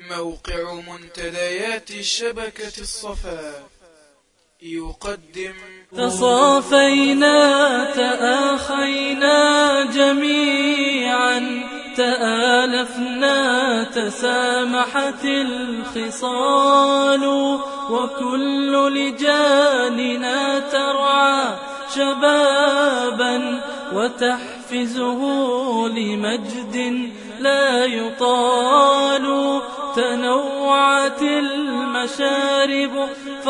موقع منتديات الشبكة الصفا يقدم تصافينا تآخينا جميعا تآلفنا تسامحت الخصال وكل لجاننا ترعى شبابا وتحفزه لمجد لا يطال تنوعت المشارب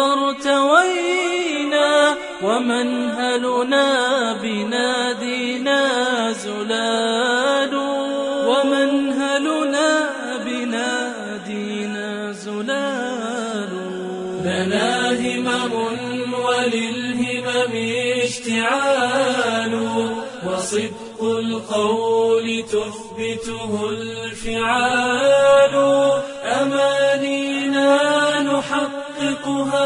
فارتوينا ومنهلنا بنادينا زلال ومنهلنا بنادينا زلال لنا همم وللهمم اشتعال وصدق القول تثبته الفعال أمانينا نحققها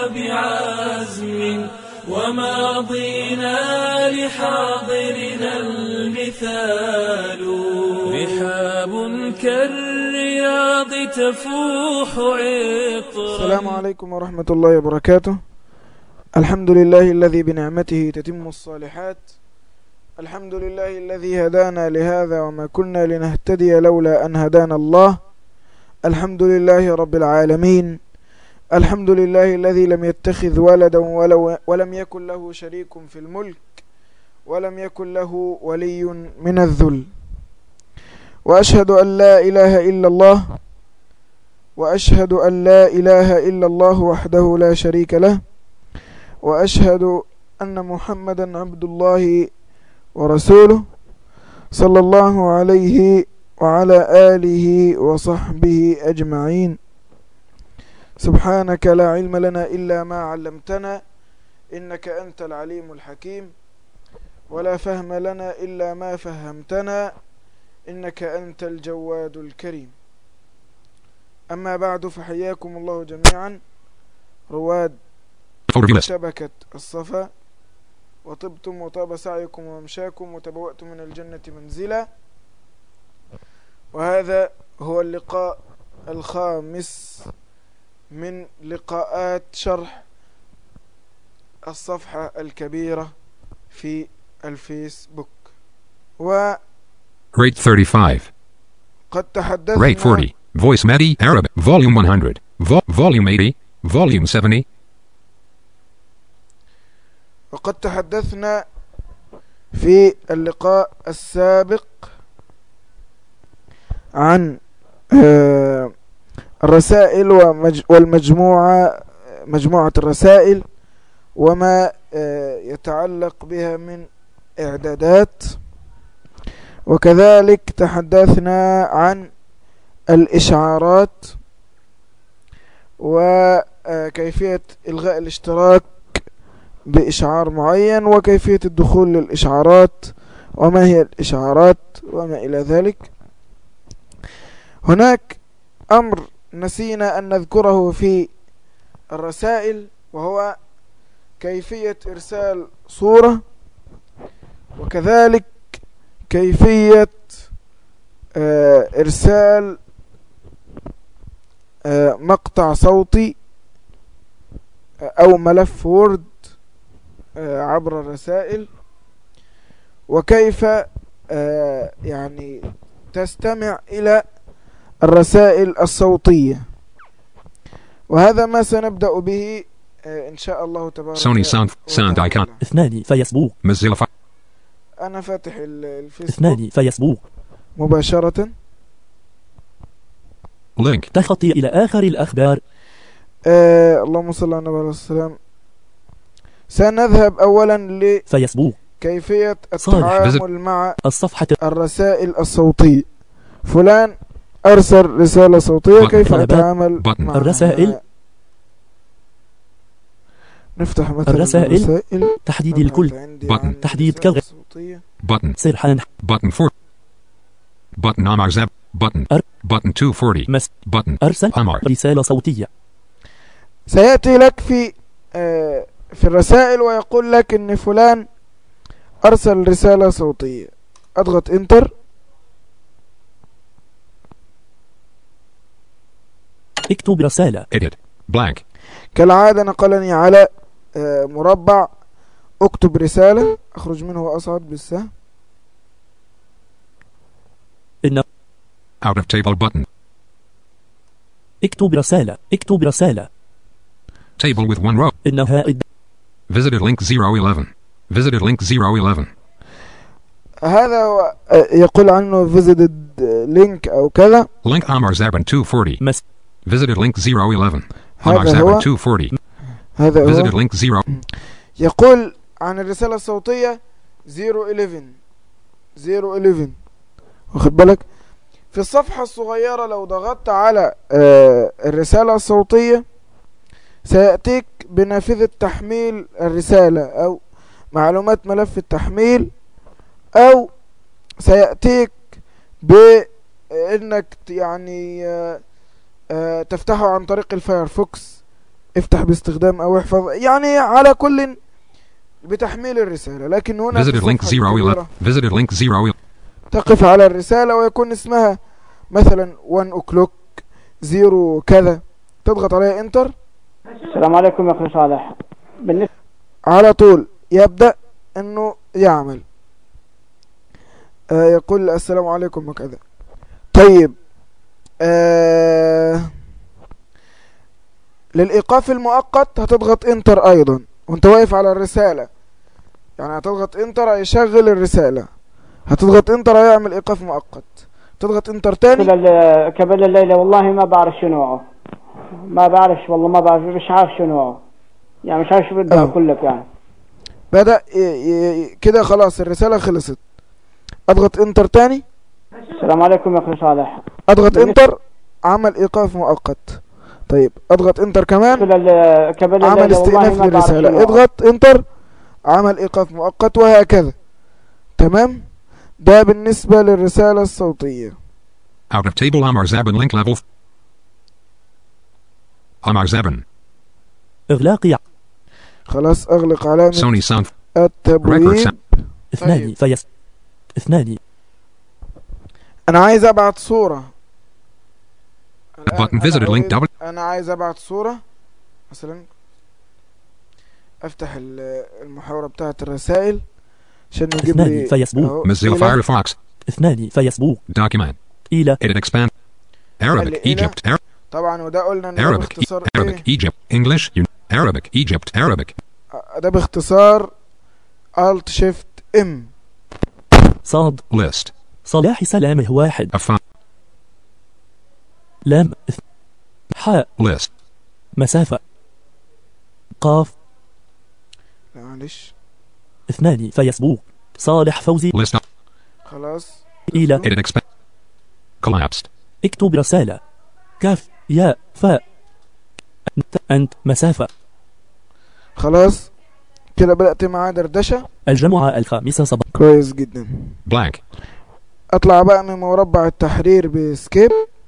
بعزم وماضينا لحاضرنا المثال رحاب كالرياض تفوح عطرا السلام عليكم ورحمة الله وبركاته الحمد لله الذي بنعمته تتم الصالحات الحمد لله الذي هدانا لهذا وما كنا لنهتدي لولا أن هدانا الله الحمد لله رب العالمين الحمد لله الذي لم يتخذ ولدا ولو ولم يكن له شريك في الملك ولم يكن له ولي من الذل وأشهد أن لا إله إلا الله وأشهد أن لا إله إلا الله وحده لا شريك له وأشهد أن محمدا عبد الله ورسوله صلى الله عليه وعلى آله وصحبه أجمعين سبحانك لا علم لنا إلا ما علمتنا إنك أنت العليم الحكيم ولا فهم لنا إلا ما فهمتنا إنك أنت الجواد الكريم أما بعد فحياكم الله جميعا رواد Photo view list. شبكة الصفا وطبتم وطاب سعيكم وممشاكم وتبوأتم من الجنة منزلا وهذا هو اللقاء الخامس من لقاءات شرح الصفحة الكبيرة في الفيسبوك وقد Rate 35. تحدثنا Rate 40. Voice Medi Arabic. Volume 100. Vo- volume 80. Volume 70. وقد تحدثنا في اللقاء السابق عن آه، الرسائل ومج- والمجموعة مجموعة الرسائل وما آه، يتعلق بها من إعدادات وكذلك تحدثنا عن الإشعارات وكيفية إلغاء الاشتراك بإشعار معين وكيفية الدخول للإشعارات وما هي الإشعارات وما إلى ذلك هناك أمر نسينا أن نذكره في الرسائل وهو كيفية إرسال صورة وكذلك كيفية آه، إرسال آه، مقطع صوتي آه، أو ملف وورد آه، عبر الرسائل وكيف آه، يعني تستمع إلى الرسائل الصوتية وهذا ما سنبدأ به آه، إن شاء الله تبارك Sony sound sound وتعالى. icon. اثنان فيسبوق Mozilla fi- أنا فاتح ال- الفيسبوك اثنان فيسبوق مباشرة Link. تخطي إلى آخر الأخبار آه اللهم صل على النبي عليه السلام سنذهب أولا فيسبوق لكيفية صالح. التعامل مع الصفحة الرسائل الصوتية فلان أرسل رسالة صوتية Button. كيف طلبات. أتعامل Button. معها الرسائل. نفتح مثلا الرسائل. الرسائل تحديد أبحث الكل عندي Button. عن تحديد رسالة كذا. صوتية. Button. سرحان Button 4. Button Amar Zeb. Button. Ar- Button 240. مس Button. أرسل Amar. رسالة صوتية سيأتي لك في آه، في الرسائل ويقول لك ان فلان ارسل رسالة صوتية اضغط انتر اكتب رسالة Edit. Blank. كالعادة نقلني على آه، مربع اكتب رسالة اخرج منه واصعد بالسهم إن Out of table button. اكتب رسالة اكتب رسالة Table with one row. إنها إد... Visited link 011. Visited link 011. هذا هو آه، يقول عنه visited link او كذا Link Amar Zaban 240. مس Visited link 011. Amar هذا هو Zaban 240. هذا Visited هو link 0. يقول عن الرسالة الصوتية 011 011 واخد بالك في الصفحة الصغيرة لو ضغطت على آه، الرسالة الصوتية سيأتيك بنافذة تحميل الرسالة أو معلومات ملف التحميل أو سيأتيك بأنك ت- يعني آه، آه، تفتحه عن طريق الفايرفوكس افتح باستخدام أو احفظ يعني على كل بتحميل الرسالة لكن هنا في Visited link الصفحة 011. الكبيرة Visited link 011. تقف على الرسالة ويكون اسمها مثلا 1 o'clock 0 كذا تضغط عليها انتر السلام عليكم يا اخي صالح بالنسبه على طول يبدأ انه يعمل آه يقول السلام عليكم وكذا طيب آه للإيقاف المؤقت هتضغط انتر ايضا وانت واقف على الرسالة يعني هتضغط انتر هيشغل الرسالة هتضغط انتر هيعمل ايقاف مؤقت تضغط انتر تاني ال- كبل الليله والله ما بعرف شو نوعه ما بعرفش والله ما بعرف مش عارف شو نوعه يعني مش عارف شو بدي آه. اقول لك يعني بدأ ي- ي- كده خلاص الرسالة خلصت اضغط انتر تاني السلام عليكم يا اخي صالح اضغط انتر عمل ايقاف مؤقت طيب اضغط انتر كمان ال- كبل عمل الليله والله استئناف ما بعرف شو للرسالة نوعه اضغط انتر عمل ايقاف مؤقت وهكذا تمام ده بالنسبة للرسالة الصوتية Out of table Amar Zaban link level. f- Amar Zaban. إغلاق ع- خلاص اغلق علامة Sony sound. Record التبويب sound. اثنان طيب. فيس اثنان انا عايز ابعت صورة الآن Button أنا visited link أريد- double. انا عايز ابعت صورة مثلا افتح ال- المحاورة بتاعة الرسائل عشان يجيب اثنان لي فيسبوك. أهو Mozilla إلى- Firefox. اثنان فيسبوك Document. إلى Edit expand. Arabic. إلى- Egypt. Ar- طبعا وده قلنا ان ده Arabic. E- باختصار Arabic. ايه Egypt. English. Un- Arabic. Egypt. Arabic. آه، ده باختصار Alt Shift M صاد List. صلاح سلامه واحد A font. لام اث- حاء List. مسافة قاف لا معلش اثنان فيسبوك صالح فوزي List. خلاص إلى Edit expand. Collapsed. اكتب رسالة كاف ياء فاء أنت, أنت مسافة خلاص كده بدأت معاه دردشة الجمعة الخامسة صباحا كويس جدا Blank. اطلع بقى من مربع التحرير بسكيب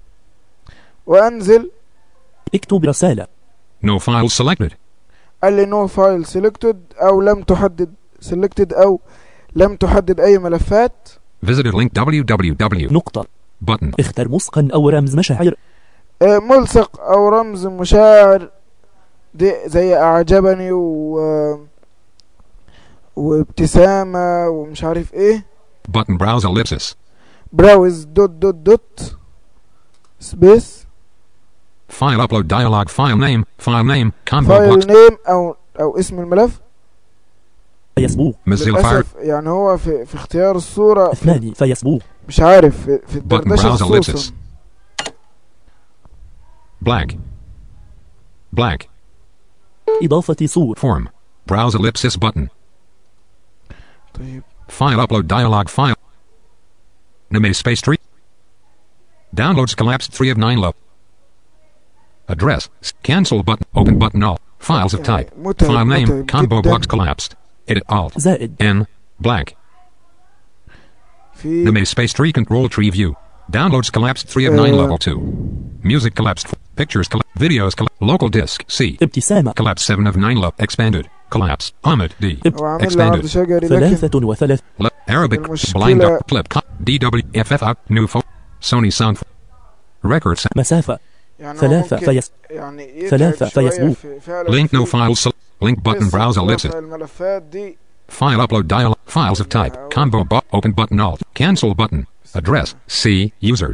وانزل اكتب رسالة No files selected. قال لي نو فايل سيلكتد او لم تحدد سيلكتد او لم تحدد اي ملفات Visited link www. نقطة Button. اختر مسقا أو رمز مشاعر آه، ملصق او رمز مشاعر دي زي اعجبني و وابتسامة ومش عارف ايه Button browse ellipsis. براوز دوت دوت دوت سبيس File upload dialog file name. File name. Combo فايل box. نيم او او اسم الملف فيسبوك Mozilla Fire. للاسف يعني هو في في اختيار الصورة في اثنان فيسبوك مش عارف في, في الدردشة browse خصوصا ellipsis. Blank. Blank. إضافة صور Form. Browse ellipsis button. طيب File upload dialog file. Name space 3. Downloads collapsed 3 of 9 low. Address. S- Cancel button. Open button all. Files of type. متعب File name. متعب Combo جدا. box collapsed. Edit alt. زائد N. Blank. في Name space 3 control tree view. Downloads collapsed 3 of 9 Uh, level 2. Music collapsed. Pictures collapsed. Videos collapsed. Local disk. C. ابتسامة Collapsed 7 of 9 level. Expanded. Collapsed. Ahmed D. هو عامل لي عرض Expanded. شجري لكن ثلاثة وثلاث Le- Arabic. المشكلة- Blind up. Flip. co- DW. FF out. New phone. Sony sound. Records. مسافة يعني هو ثلاثة ممكن فيس يعني يتعب ثلاثة شوية فيسبوك. في فعلا Link no في files. sel- Link button قصة browser رفع ellipsis. الملفات دي File upload dialog. Files of type. Combo bu- open button alt. Cancel button. Address. C. User.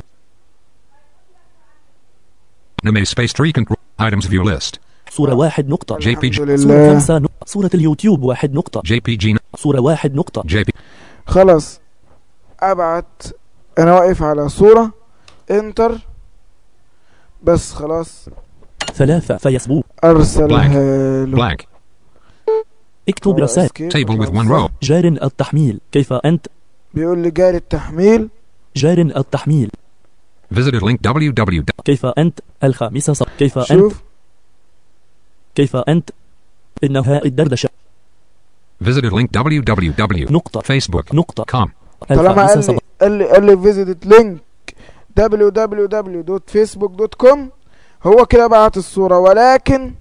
Name space tree control. Items view list. صورة واحد نقطة JPG. الحمد صورة لله خمسة نقطة صورة اليوتيوب واحد نقطة JPG. صورة واحد نقطة JP. خلاص ابعت انا واقف على صورة انتر بس خلاص ثلاثة فيسبوك ارسلها له Blank. اكتب خلاص رسائل كده، Table with one خلاص. row. جار التحميل كيف أنت بيقول لي جاري التحميل جار التحميل Visited link www. كيف أنت الخامسة ص- كيف أنت شوف كيف أنت إنها الدردشة Visited link www. نقطة Facebook. نقطة Com. طالما الخامسة قال ص- لي قال لي قال لي فيزيت لينك www.facebook.com هو كده بعت الصورة ولكن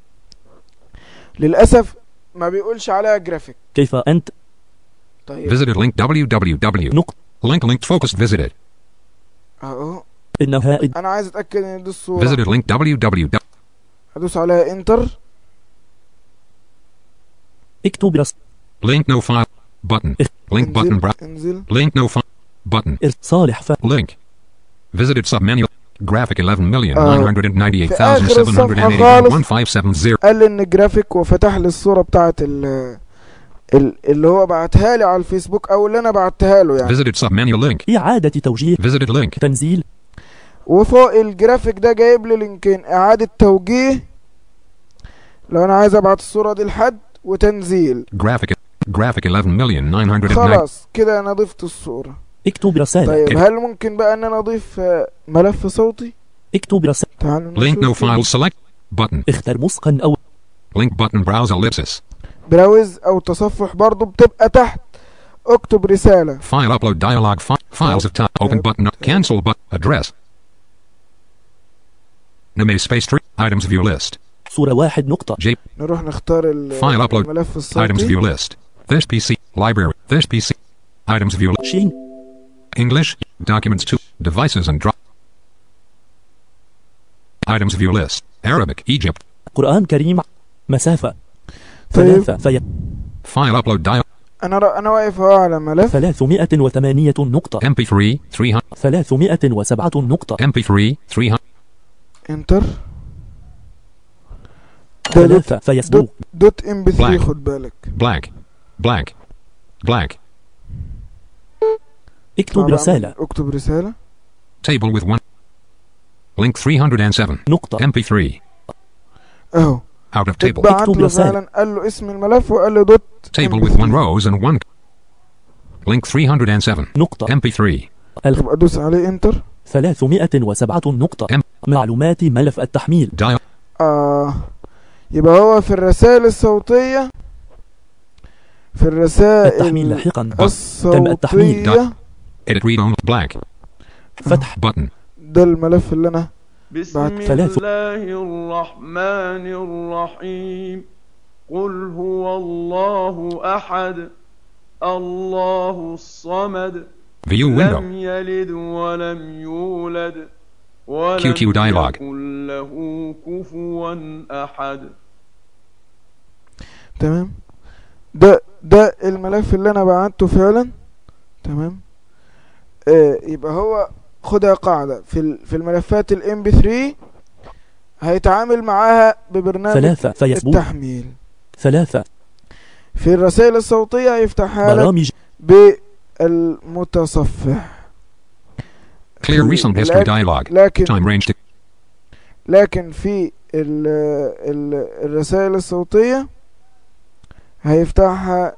للأسف ما بيقولش عليها جرافيك كيف أنت طيب Visited link www. نقطة Link linked focused visited. اهو إنها الد- انا عايز اتاكد ان دي الصورة Visited link www. ادوس عليها انتر اكتب رس Link no file. Button. Link button. انزل Bra- انزل link no file. Button. إر- صالح ف Link. Visited submenu. Graphic 11 million آه. 998,781 1570. قال لي ان جرافيك وفتح لي الصورة بتاعت ال ال- اللي هو بعتها لي على الفيسبوك او اللي انا بعتها له يعني Visited submenu link. إعادة توجيه Visited link. تنزيل وفوق الجرافيك ده جايب لي لينكين اعادة توجيه لو انا عايز ابعت الصورة دي لحد وتنزيل Graphic. Graphic 11 million 990. خلاص كده انا ضفت الصورة اكتب رسالة طيب هل ممكن بقى ان انا اضيف آه، ملف صوتي اكتب رسالة تعالوا Link no نشوف كده. file select. Button. اختر مسقا أو Link button browse ellipsis. براوز او تصفح برضو بتبقى تحت اكتب رسالة File upload dialog. Fi- files of type. Open button. Cancel button. Address. Name space tree. Items view list. صورة واحد نقطة J. نروح نختار ال- File upload. الملف Items الصوتي view list. This PC. Library. This PC. Items view list. شين English. Documents 2. Devices and drop. Items view list. Arabic. Egypt. قرآن كريم مسافة طيب ثلاثة في File upload dial. انا ر... انا واقف اهو على ملف ثلاثمائة وثمانية نقطة MP3. 300. ثلاثمائة وسبعة نقطة MP3. 300. انتر ده دوت, ثلاثة فيسبوك دوت ام بي 3 Black. خد بالك Blank. Blank. Blank. اكتب طبعاً رسالة اكتب رسالة Table with one. Link 307. نقطة MP3. اهو Out of table. اتبعت اكتب له رسالة. فعلا قال له اسم الملف وقال له دوت Table MP3. with one rows and one. Link 307. نقطة MP3. الخ طب ادوس عليه انتر ثلاثمائة وسبعة نقطة M. معلومات ملف التحميل Dial. اه يبقى هو في الرسائل الصوتية في الرسائل التحميل لاحقا التحميل. الصوتية Edit read only. Blank. فتح Button. ده الملف اللي انا بسم بعد ثلاث. الله الرحمن الرحيم قل هو الله أحد الله الصمد View window. لم يلد ولم يولد ولم QQ dialog. يكن له كفوا أحد تمام ده ده الملف اللي انا بعته فعلا تمام آه يبقى هو خدها قاعدة في ال- في الملفات الام بي 3 هيتعامل معاها ببرنامج ثلاثة فيسبوك التحميل ثلاثة في الرسائل الصوتية هيفتحها لك برامج بالمتصفح Clear recent history لكن- dialog. لكن Time range to لكن في ال ال الرسائل الصوتية هيفتحها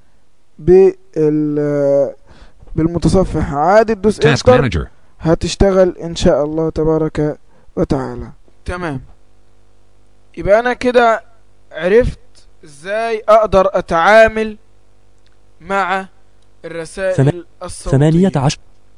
بال بالمتصفح عادي تدوس task انتر manager. هتشتغل ان شاء الله تبارك وتعالى تمام يبقى انا كده عرفت ازاي اقدر اتعامل مع الرسائل الصوتية ثمانية عشر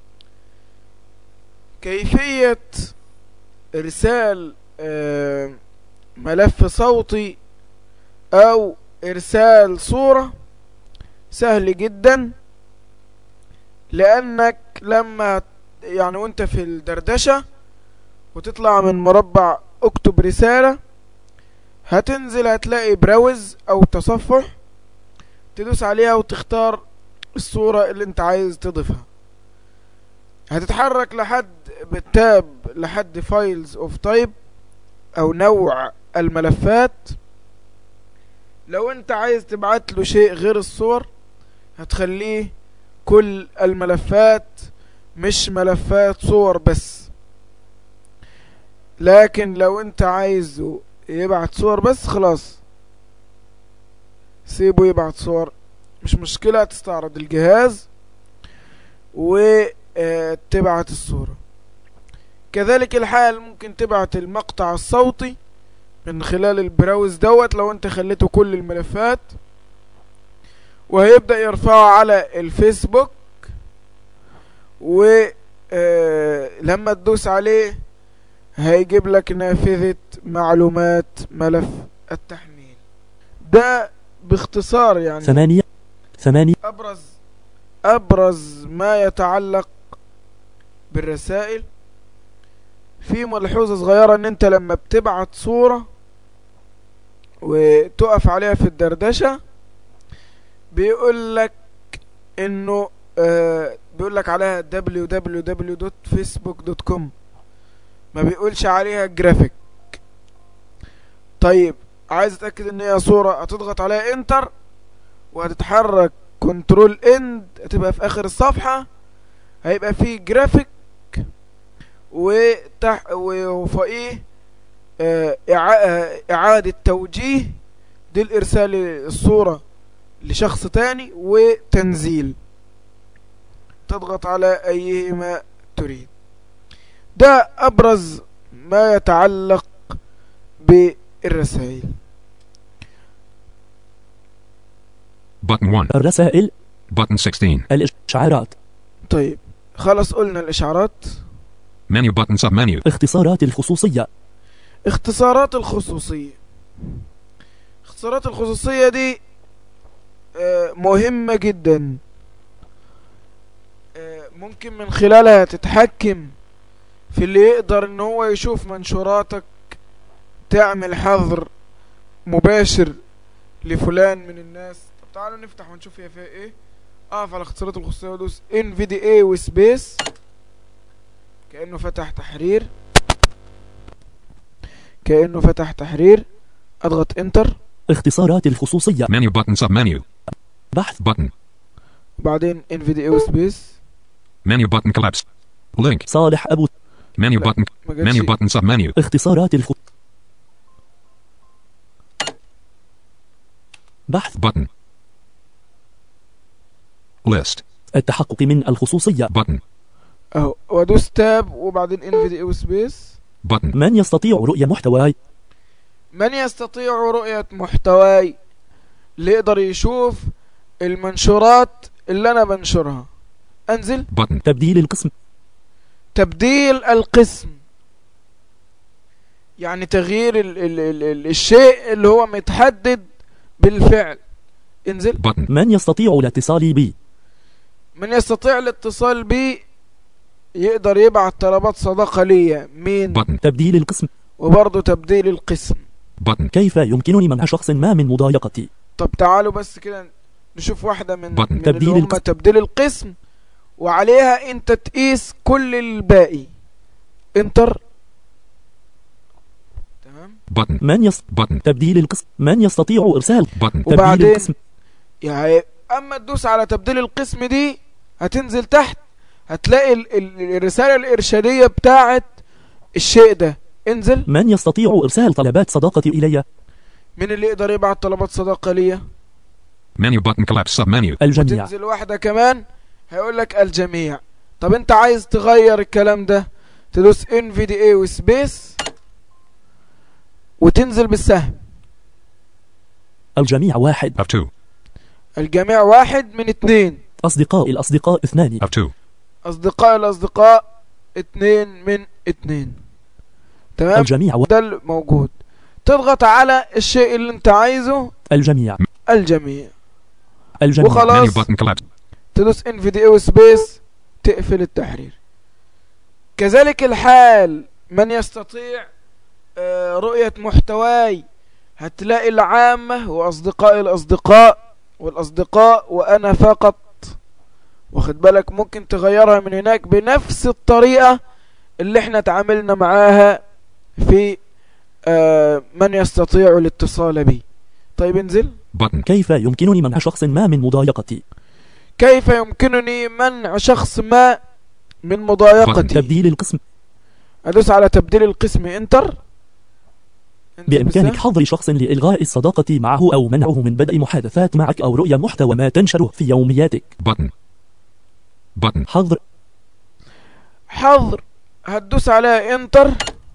كيفية إرسال آه، ملف صوتي أو إرسال صورة سهل جدا لأنك لما يعني وأنت في الدردشة وتطلع من مربع اكتب رسالة هتنزل هتلاقي براوز او تصفح تدوس عليها وتختار الصورة اللي انت عايز تضيفها هتتحرك لحد بالتاب لحد فايلز اوف تايب او نوع الملفات لو انت عايز تبعت له شيء غير الصور هتخليه كل الملفات مش ملفات صور بس لكن لو انت عايزه يبعت صور بس خلاص سيبه يبعت صور مش مشكلة تستعرض الجهاز وتبعت الصورة كذلك الحال ممكن تبعت المقطع الصوتي من خلال البراوز دوت لو انت خليته كل الملفات وهيبدأ يرفعه على الفيسبوك ولما تدوس عليه هيجيب لك نافذة معلومات ملف التحميل ده باختصار يعني ثمانية ثمانية أبرز أبرز ما يتعلق بالرسائل في ملحوظة صغيرة ان انت لما بتبعت صورة وتقف عليها في الدردشة بيقول لك انه آه بيقول لك عليها www.facebook.com ما بيقولش عليها جرافيك طيب عايز اتاكد ان هي صورة هتضغط عليها انتر وهتتحرك كنترول اند هتبقى في اخر الصفحة هيبقى فيه جرافيك وتح وفوقيه آه، إعا- آه، إعادة توجيه دي الإرسال الصورة لشخص تاني وتنزيل تضغط على أيهما تريد ده أبرز ما يتعلق بالرسائل Button 1. الرسائل Button 16. الإشعارات طيب خلاص قلنا الإشعارات Menu button submenu. اختصارات الخصوصية اختصارات الخصوصية اختصارات الخصوصية دي آه، مهمة جدا آه، ممكن من خلالها تتحكم في اللي يقدر ان هو يشوف منشوراتك تعمل حظر مباشر لفلان من الناس طب تعالوا نفتح ونشوف هي فيها ايه اقف على اختصارات الخصوصية وادوس ان في دي اي وسبيس كأنه فتح تحرير كأنه فتح تحرير اضغط انتر اختصارات الخصوصية Menu button submenu. بحث Button. وبعدين ان في دي اي وسبيس Menu button collapse. Link. صالح أبو Menu لا. button. ما جاتش. Menu button submenu. اختصارات الخ بحث Button. List. التحقق من الخصوصية Button. اهو وادوس تاب وبعدين ان في دي اي وسبيس Button. من يستطيع رؤية محتواي من يستطيع رؤية محتواي اللي يقدر يشوف المنشورات اللي انا بنشرها انزل Button. تبديل القسم تبديل القسم يعني تغيير ال ال ال ال الشيء اللي هو متحدد بالفعل انزل Button. من يستطيع الاتصال بي من يستطيع الاتصال بي يقدر يبعت طلبات صداقة ليا مين Button. تبديل القسم وبرضه تبديل القسم Button. كيف يمكنني منع شخص ما من مضايقتي طب تعالوا بس كده نشوف واحدة من, Button. من تبديل اللي هم القسم. تبديل القسم وعليها انت تقيس كل الباقي انتر تمام Button. من يس... Button. تبديل القسم من يستطيع إرسال Button. تبديل وبعدين القسم يعني اما تدوس على تبديل القسم دي هتنزل تحت هتلاقي ال ال الرسالة الإرشادية بتاعت الشيء ده انزل من يستطيع إرسال طلبات صداقتي إلي مين اللي يقدر يبعت طلبات صداقة ليا Menu button collapse submenu. الجميع تنزل واحدة كمان هيقول لك الجميع طب انت عايز تغير الكلام ده تدوس ان في دي اي وسبيس وتنزل بالسهم الجميع واحد Of two. الجميع واحد من اتنين أصدقاء الأصدقاء اثنان Of two. اصدقاء الاصدقاء اتنين من اتنين تمام الجميع و... ده الموجود تضغط على الشيء اللي انت عايزه الجميع الجميع الجميع وخلاص. Menu button collapse. تدوس ان في دي او سبيس تقفل التحرير كذلك الحال من يستطيع آه، رؤية محتواي هتلاقي العامة وأصدقائي الأصدقاء والأصدقاء وأنا فقط واخد بالك ممكن تغيرها من هناك بنفس الطريقة اللي احنا تعاملنا معاها في آه، من يستطيع الاتصال بي طيب انزل button, كيف يمكنني منع شخص ما من مضايقتي كيف يمكنني منع شخص ما من مضايقتي تبديل القسم ادوس على تبديل القسم انتر انزل بإمكانك بالسهم. حظر شخص لإلغاء الصداقة معه أو منعه من بدء محادثات معك أو رؤية محتوى ما تنشره في يومياتك button, button, حظر حظر هتدوس عليها انتر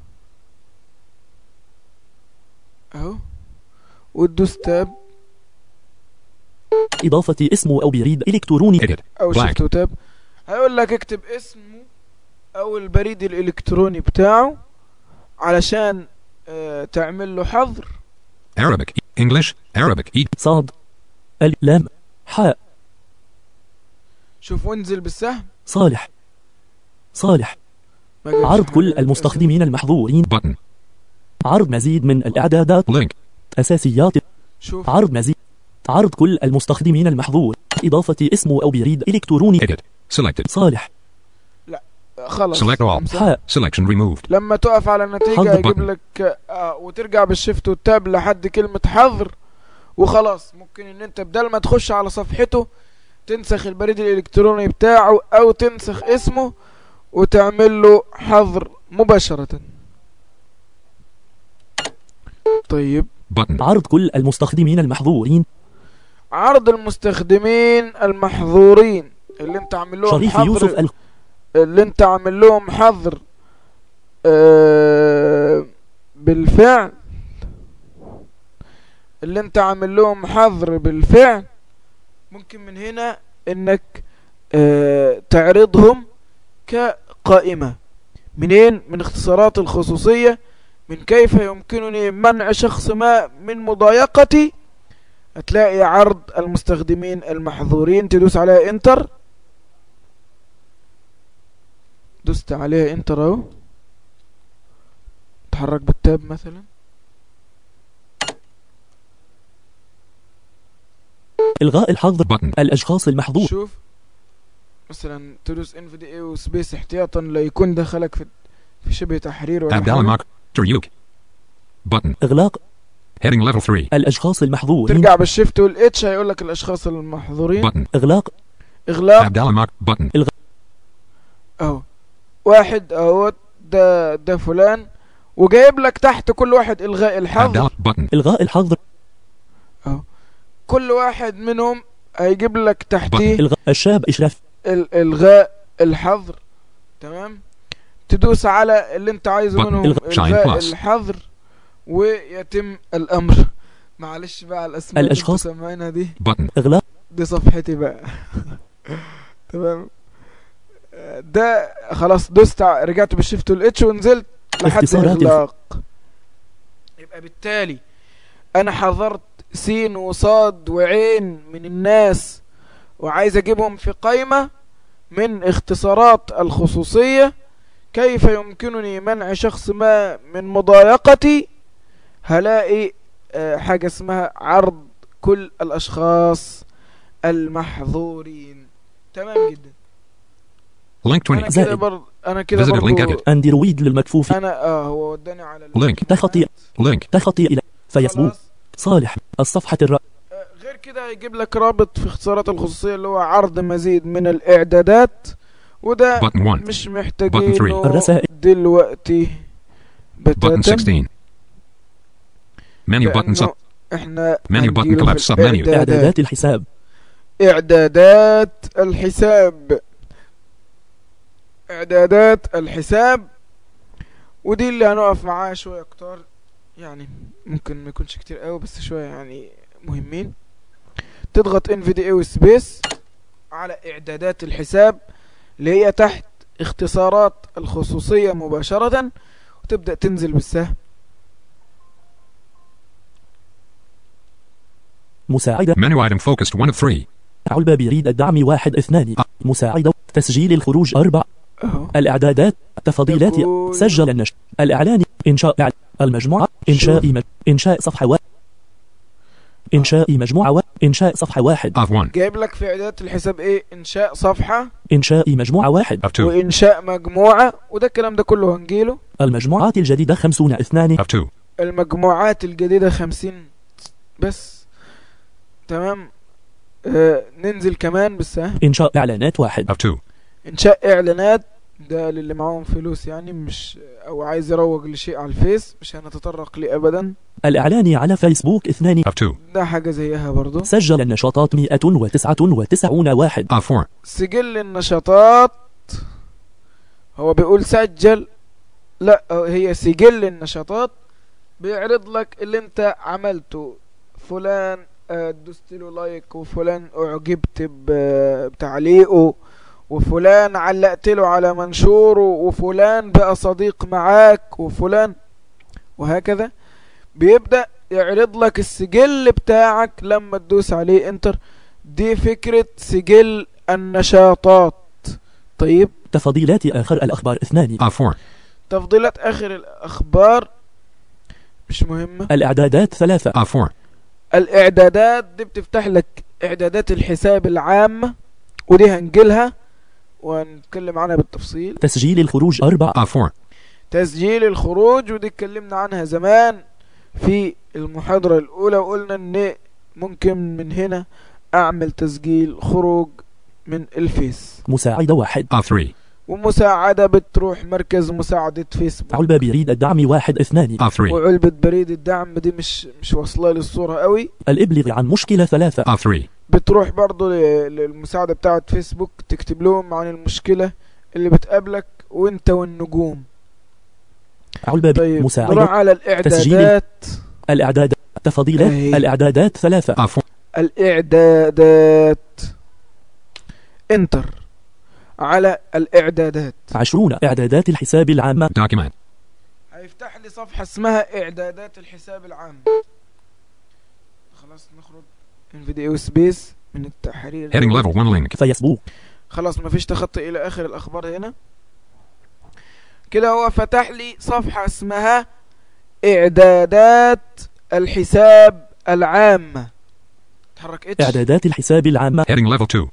اهو وتدوس تاب إضافة اسم أو بريد إلكتروني edit, او Blank. شفت وتاب هيقول لك اكتب اسمه او البريد الالكتروني بتاعه علشان آه تعمل له حظر Arabic, English, Arabic, E, صاد ال لام حاء شوف وانزل بالسهم صالح صالح ما جابش عرض كل حاجة. المستخدمين المحظورين button, عرض مزيد من الإعدادات link, أساسيات شوف عرض مزيد عرض كل المستخدمين المحظور إضافة اسم أو بريد إلكتروني edit, selected, خلاص select all, امسح. حاء selection removed, لما تقف على النتيجة حظر يجيب button. لك آه وترجع بالشيفت والتاب لحد كلمة حظر وخلاص ممكن ان انت بدل ما تخش على صفحته تنسخ البريد الالكتروني بتاعه او تنسخ اسمه وتعمل له حظر مباشرة طيب button, عرض كل المستخدمين المحظورين عرض المستخدمين المحظورين اللي انت عامل لهم شريف يوسف حظر ال... اللي انت عامل لهم حظر آه بالفعل اللي انت عامل لهم حظر بالفعل ممكن من هنا انك آه تعرضهم كقائمة منين من اختصارات الخصوصية من كيف يمكنني منع شخص ما من مضايقتي هتلاقي عرض المستخدمين المحظورين تدوس عليها انتر دوست عليها انتر اهو تحرك بالتاب مثلا إلغاء الحظر button, الأشخاص المحظور شوف مثلا تدوس ان في دي اي وسبيس احتياطا لا يكون دخلك في في شبه تحرير ولا Abdallah حاجة. Mak, Taryuk, button, إغلاق heading level 3, الأشخاص المحظورين ترجع بالشيفت والاتش هيقول لك الاشخاص المحظورين button, إغلاق اغلاق Abdallah Mak, button, اهو واحد اهو ده ده فلان وجايب لك تحت كل واحد الغاء الحظر Abdallah, button, إلغاء الحظر كل واحد منهم هيجيب لك تحتيه إلغاء الشاب إشراف ال- الغاء الحظر تمام تدوس على اللي انت عايزه Button. منهم الغاء Shine الغاء Plus. الحظر ويتم الامر معلش بقى على الاسماء اللي الأشخاص- انتوا سامعينها دي button, إغلاق دي صفحتي بقى تمام ده خلاص دوست ع- رجعت بالشيفت والاتش ونزلت لحد اختصارات الف- اغلاق يبقى بالتالي انا حضرت سين وصاد وعين من الناس وعايز اجيبهم في قائمة من اختصارات الخصوصية كيف يمكنني منع شخص ما من مضايقتي هلاقي آه، حاجة اسمها عرض كل الاشخاص المحظورين تمام جدا link 20, انا كده زائد. برضه انا كده Visitor link برضه edit. أندرويد للمكفوف انا اه هو وداني على ال- Link. تخطي link, تخطي إلى فيسبوك خلاص. صالح الصفحة الر... آه، غير كده هيجيب لك رابط في اختصارات الخصوصية اللي هو عرض مزيد من الإعدادات وده button 1, مش Button محتاجينه three. الرسائل. دلوقتي button بتاتا 16, menu button لأنه sub, احنا Menu button هنجيله في collapse sub menu. الإعدادات. إعدادات الحساب إعدادات الحساب إعدادات الحساب ودي اللي هنقف معاها شوية كتار يعني ممكن ما يكونش كتير قوي بس شوية يعني مهمين تضغط NVDA وسبيس على إعدادات الحساب اللي هي تحت اختصارات الخصوصية مباشرة وتبدأ تنزل بالسهم مساعدة menu item focused 1 of 3, علبة بريد الدعم واحد اثنان مساعدة تسجيل الخروج أربع اهو الإعدادات تفضيلات يقول- سجل النشر الإعلان إنشاء إعل- المجموعة إنشاء مج... إنشاء صفحة واحد إنشاء مجموعة و... إنشاء صفحة واحد of 1, جايب لك في اعدادات الحساب ايه انشاء صفحة إنشاء مجموعة واحد of 2, وانشاء مجموعة وده الكلام ده كله هنجيله المجموعات الجديدة خمسون اثنان of 2, المجموعات الجديدة خمسين بس تمام آه ننزل كمان بس ها إنشاء إعلانات واحد of 2, انشاء اعلانات ده للي معاهم فلوس يعني مش او عايز يروج لشيء على الفيس مش هنتطرق ليه ابدا الإعلان على فيسبوك اثنان of 2, ده حاجة زيها برضو سجل النشاطات مئة وتسعة وتسعون واحد of 4, سجل النشاطات هو بيقول سجل لا هي سجل النشاطات بيعرض لك اللي انت عملته فلان آه، دوست له لايك وفلان اعجبت ب- بتعليقه وفلان علقت له على منشوره وفلان بقى صديق معاك وفلان وهكذا بيبدأ يعرض لك السجل بتاعك لما تدوس عليه انتر دي فكرة سجل النشاطات طيب تفضيلات آخر الأخبار اثنان of 4, تفضيلات اخر الاخبار مش مهمة الإعدادات ثلاثة of 4, الاعدادات دي بتفتح لك اعدادات الحساب العامة ودي هنجيلها ونتكلم عنها بالتفصيل تسجيل الخروج أربعة of 4, تسجيل الخروج ودي اتكلمنا عنها زمان في المحاضرة الأولى وقلنا إن ممكن من هنا أعمل تسجيل خروج من الفيس مساعدة واحد of 3, ومساعدة بتروح مركز مساعدة فيسبوك علبة بريد الدعم واحد اثنان of 3, وعلبة بريد الدعم دي مش مش واصلة لي الصورة قوي الإبلغ عن مشكلة ثلاثة of 3, بتروح برضو ل- للمساعدة بتاعة فيسبوك تكتب لهم عن المشكلة اللي بتقابلك وانت والنجوم علبة طيب نروح مساعدة على الإعدادات الإعداد تفضيلات أهي. الإعدادات ثلاثة of 4, الإعدادات انتر على الإعدادات عشرون إعدادات الحساب العامة document, هيفتح لي صفحة اسمها إعدادات الحساب العام خلاص نخرج من فيديو سبيس من التحرير heading level 1 link, فيسبوك خلاص مفيش تخطي إلى آخر الأخبار هنا كده هو فتح لي صفحة اسمها إعدادات الحساب العامة تحرك اتش إعدادات الحساب العامة heading level 2,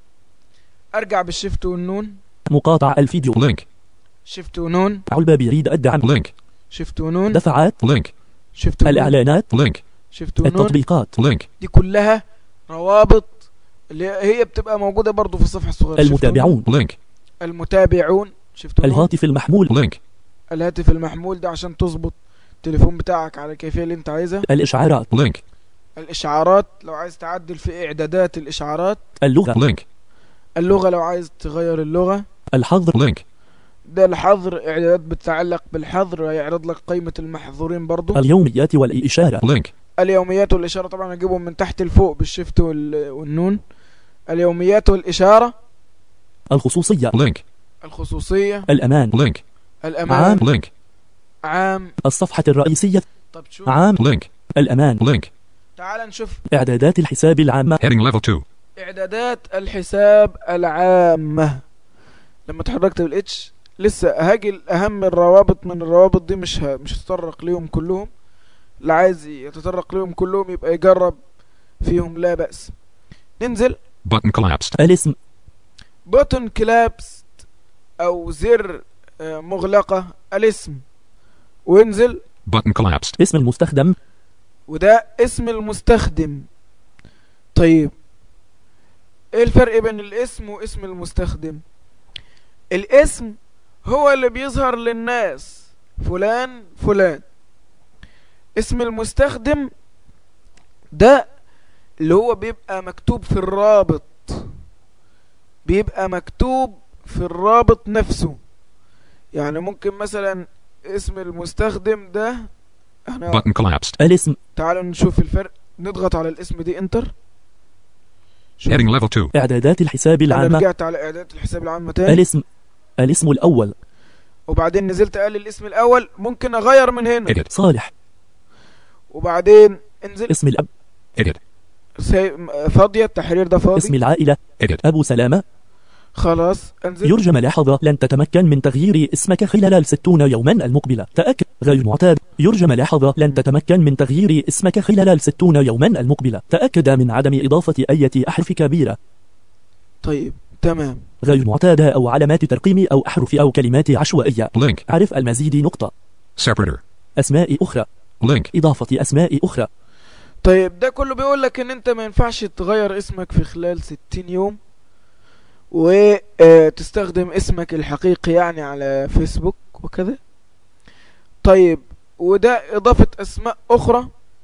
أرجع بالشفت والنون مقاطع الفيديو link, شفت ونون علبة بريد الدعم link, شفت ونون دفعات link, شفت ونون الإعلانات link, شفت ونون التطبيقات link, دي كلها روابط اللي هي بتبقى موجودة برضو في الصفحة الصغيرة شفت المتابعون link, المتابعون شفت ونون الهاتف المحمول link, الهاتف المحمول ده عشان تظبط التليفون بتاعك على الكيفية اللي انت عايزها الإشعارات link, الإشعارات لو عايز تعدل في إعدادات الإشعارات اللغة link, اللغة لو عايز تغير اللغة الحظر link, ده الحظر إعدادات بتتعلق بالحظر هيعرض لك قائمة المحظورين برضو اليوميات والإشارة link, اليوميات والإشارة طبعا هجيبهم من تحت لفوق بالشفت وال- والنون اليوميات والإشارة الخصوصية link, الخصوصية الأمان link, الأمان عام. link, عام الصفحة الرئيسية طب شوف عام link, الأمان link, تعال نشوف إعدادات الحساب العامة heading level 2, إعدادات الحساب العامة لما اتحركت بالإتش لسه هاجي أهم الروابط من الروابط دي مش ه... مش هتطرق ليهم كلهم اللي عايز يتطرق ليهم كلهم يبقى يجرب فيهم لا بأس ننزل button collapsed, الاسم بوتن كلابس أو زر آه، مغلقة الاسم وينزل button collapsed, اسم المستخدم وده اسم المستخدم طيب ايه الفرق بين الاسم واسم المستخدم الاسم هو اللي بيظهر للناس فلان فلان اسم المستخدم ده اللي هو بيبقى مكتوب في الرابط بيبقى مكتوب في الرابط نفسه يعني ممكن مثلا اسم المستخدم ده احنا button collapsed, الاسم تعالوا نشوف الفرق نضغط على الاسم دي انتر شوف. heading level 2, إعدادات الحساب انا العامة رجعت على اعدادات الحساب العامة تاني الاسم الاسم الأول وبعدين نزلت قال الاسم الاول ممكن اغير من هنا edit, صالح وبعدين انزل اسم الأب edit, سي... م- فاضية التحرير ده اسم فاضي العائلة edit, أبو سلامة خلاص انزل يرجى ملاحظة لن تتمكن من تغيير اسمك خلال الستون يوما المقبلة تأكد غير معتاد يرجى ملاحظة لن تتمكن من تغيير اسمك خلال الستون يوما المقبلة تأكد من عدم إضافة أي أحرف كبيرة طيب تمام غير معتادة أو علامات ترقيم أو أحرف أو كلمات عشوائية Link. عرف المزيد نقطة Separator. أسماء أخرى Link. إضافة أسماء أخرى طيب ده كله بيقول لك ان انت ما ينفعش تغير اسمك في خلال 60 يوم وتستخدم اسمك الحقيقي يعني على فيسبوك وكذا طيب وده اضافة اسماء اخرى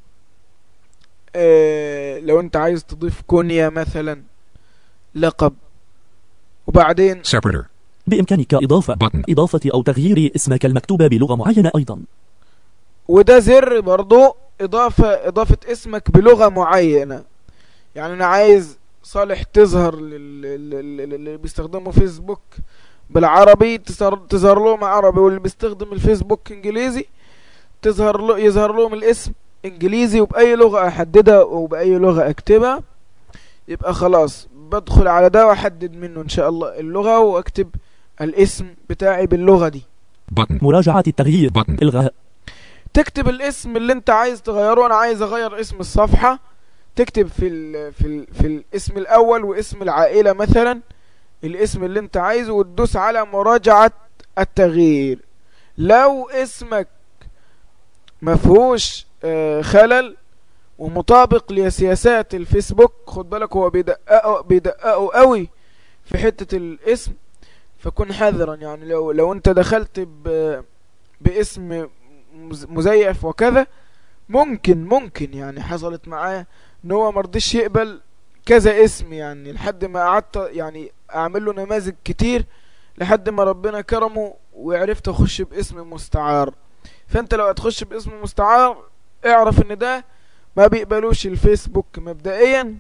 آه، لو انت عايز تضيف كونيا مثلا لقب وبعدين Separator. بإمكانك إضافة Button. إضافة أو تغيير اسمك المكتوب بلغة معينة أيضا وده زر برضو إضافة إضافة اسمك بلغة معينة يعني أنا عايز صالح تظهر لل- لل- لل- اللي بيستخدموا فيسبوك بالعربي تظهر تظهر لهم عربي واللي بيستخدم الفيسبوك إنجليزي تظهر له يظهر لهم الاسم إنجليزي وبأي لغة أحددها وبأي لغة أكتبها يبقى خلاص بدخل على ده وأحدد منه إن شاء الله اللغة وأكتب الاسم بتاعي باللغة دي Button. مراجعة التغيير Button. إلغاء تكتب الاسم اللي انت عايز تغيره انا عايز اغير اسم الصفحة تكتب في ال في ال في الاسم الاول واسم العائلة مثلا الاسم اللي انت عايزه وتدوس على مراجعة التغيير لو اسمك مفهوش آه، خلل ومطابق لسياسات الفيسبوك خد بالك هو بيدققوا بيدققوا قوي في حتة الاسم فكن حذرا يعني لو لو انت دخلت ب باسم مز- مزيف وكذا ممكن ممكن يعني حصلت معاه ان هو مرضيش يقبل كذا اسم يعني لحد ما قعدت يعني اعمل له نماذج كتير لحد ما ربنا كرمه وعرفت اخش باسم مستعار فانت لو هتخش باسم مستعار اعرف ان ده ما بيقبلوش الفيسبوك مبدئيا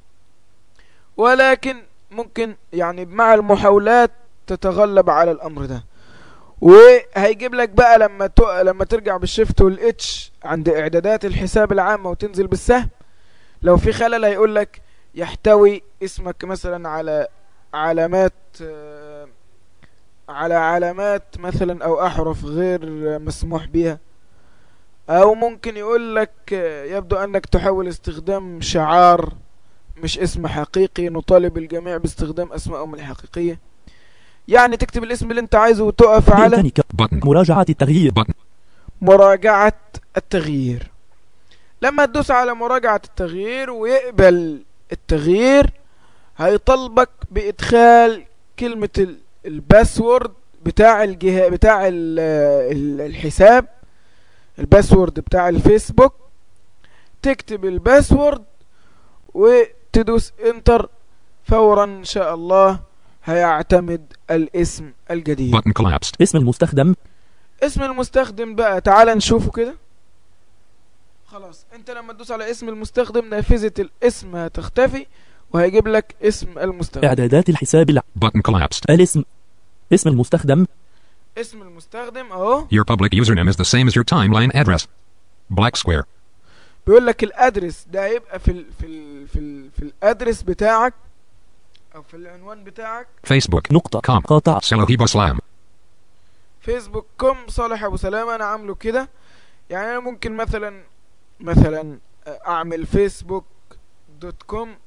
ولكن ممكن يعني مع المحاولات تتغلب على الامر ده وهيجيب لك بقى لما ت... لما ترجع بالشيفت والاتش عند اعدادات الحساب العامة وتنزل بالسهم لو في خلل هيقول لك يحتوي اسمك مثلا على علامات آه، على علامات مثلا او احرف غير مسموح بها او ممكن يقول لك آه، يبدو انك تحاول استخدام شعار مش اسم حقيقي نطالب الجميع باستخدام اسمائهم الحقيقية يعني تكتب الاسم اللي انت عايزه وتقف على بإمكانك Button. مراجعة التغيير Button. مراجعة التغيير لما تدوس على مراجعة التغيير ويقبل التغيير هيطلبك بإدخال كلمة ال- الباسورد بتاع الجهة بتاع ال- ال- الحساب الباسورد بتاع الفيسبوك تكتب الباسورد وتدوس انتر فورا ان شاء الله هيعتمد الاسم الجديد Button collapsed. اسم المستخدم اسم المستخدم بقى تعال نشوفه كده خلاص انت لما تدوس على اسم المستخدم نافذة الاسم هتختفي وهيجيب لك اسم المستخدم إعدادات الحساب الع... Button collapsed. الاسم اسم المستخدم اسم المستخدم اهو Your public username is the same as your timeline address. Black square. بيقول لك الادرس ده هيبقى في ال في ال في ال في الادرس بتاعك او في العنوان بتاعك Facebook. نقطة Com. قاطع Selahiba Slam. فيسبوك كوم صالح ابو سلامة انا عامله كده يعني انا ممكن مثلا مثلا اعمل فيسبوك دوت كوم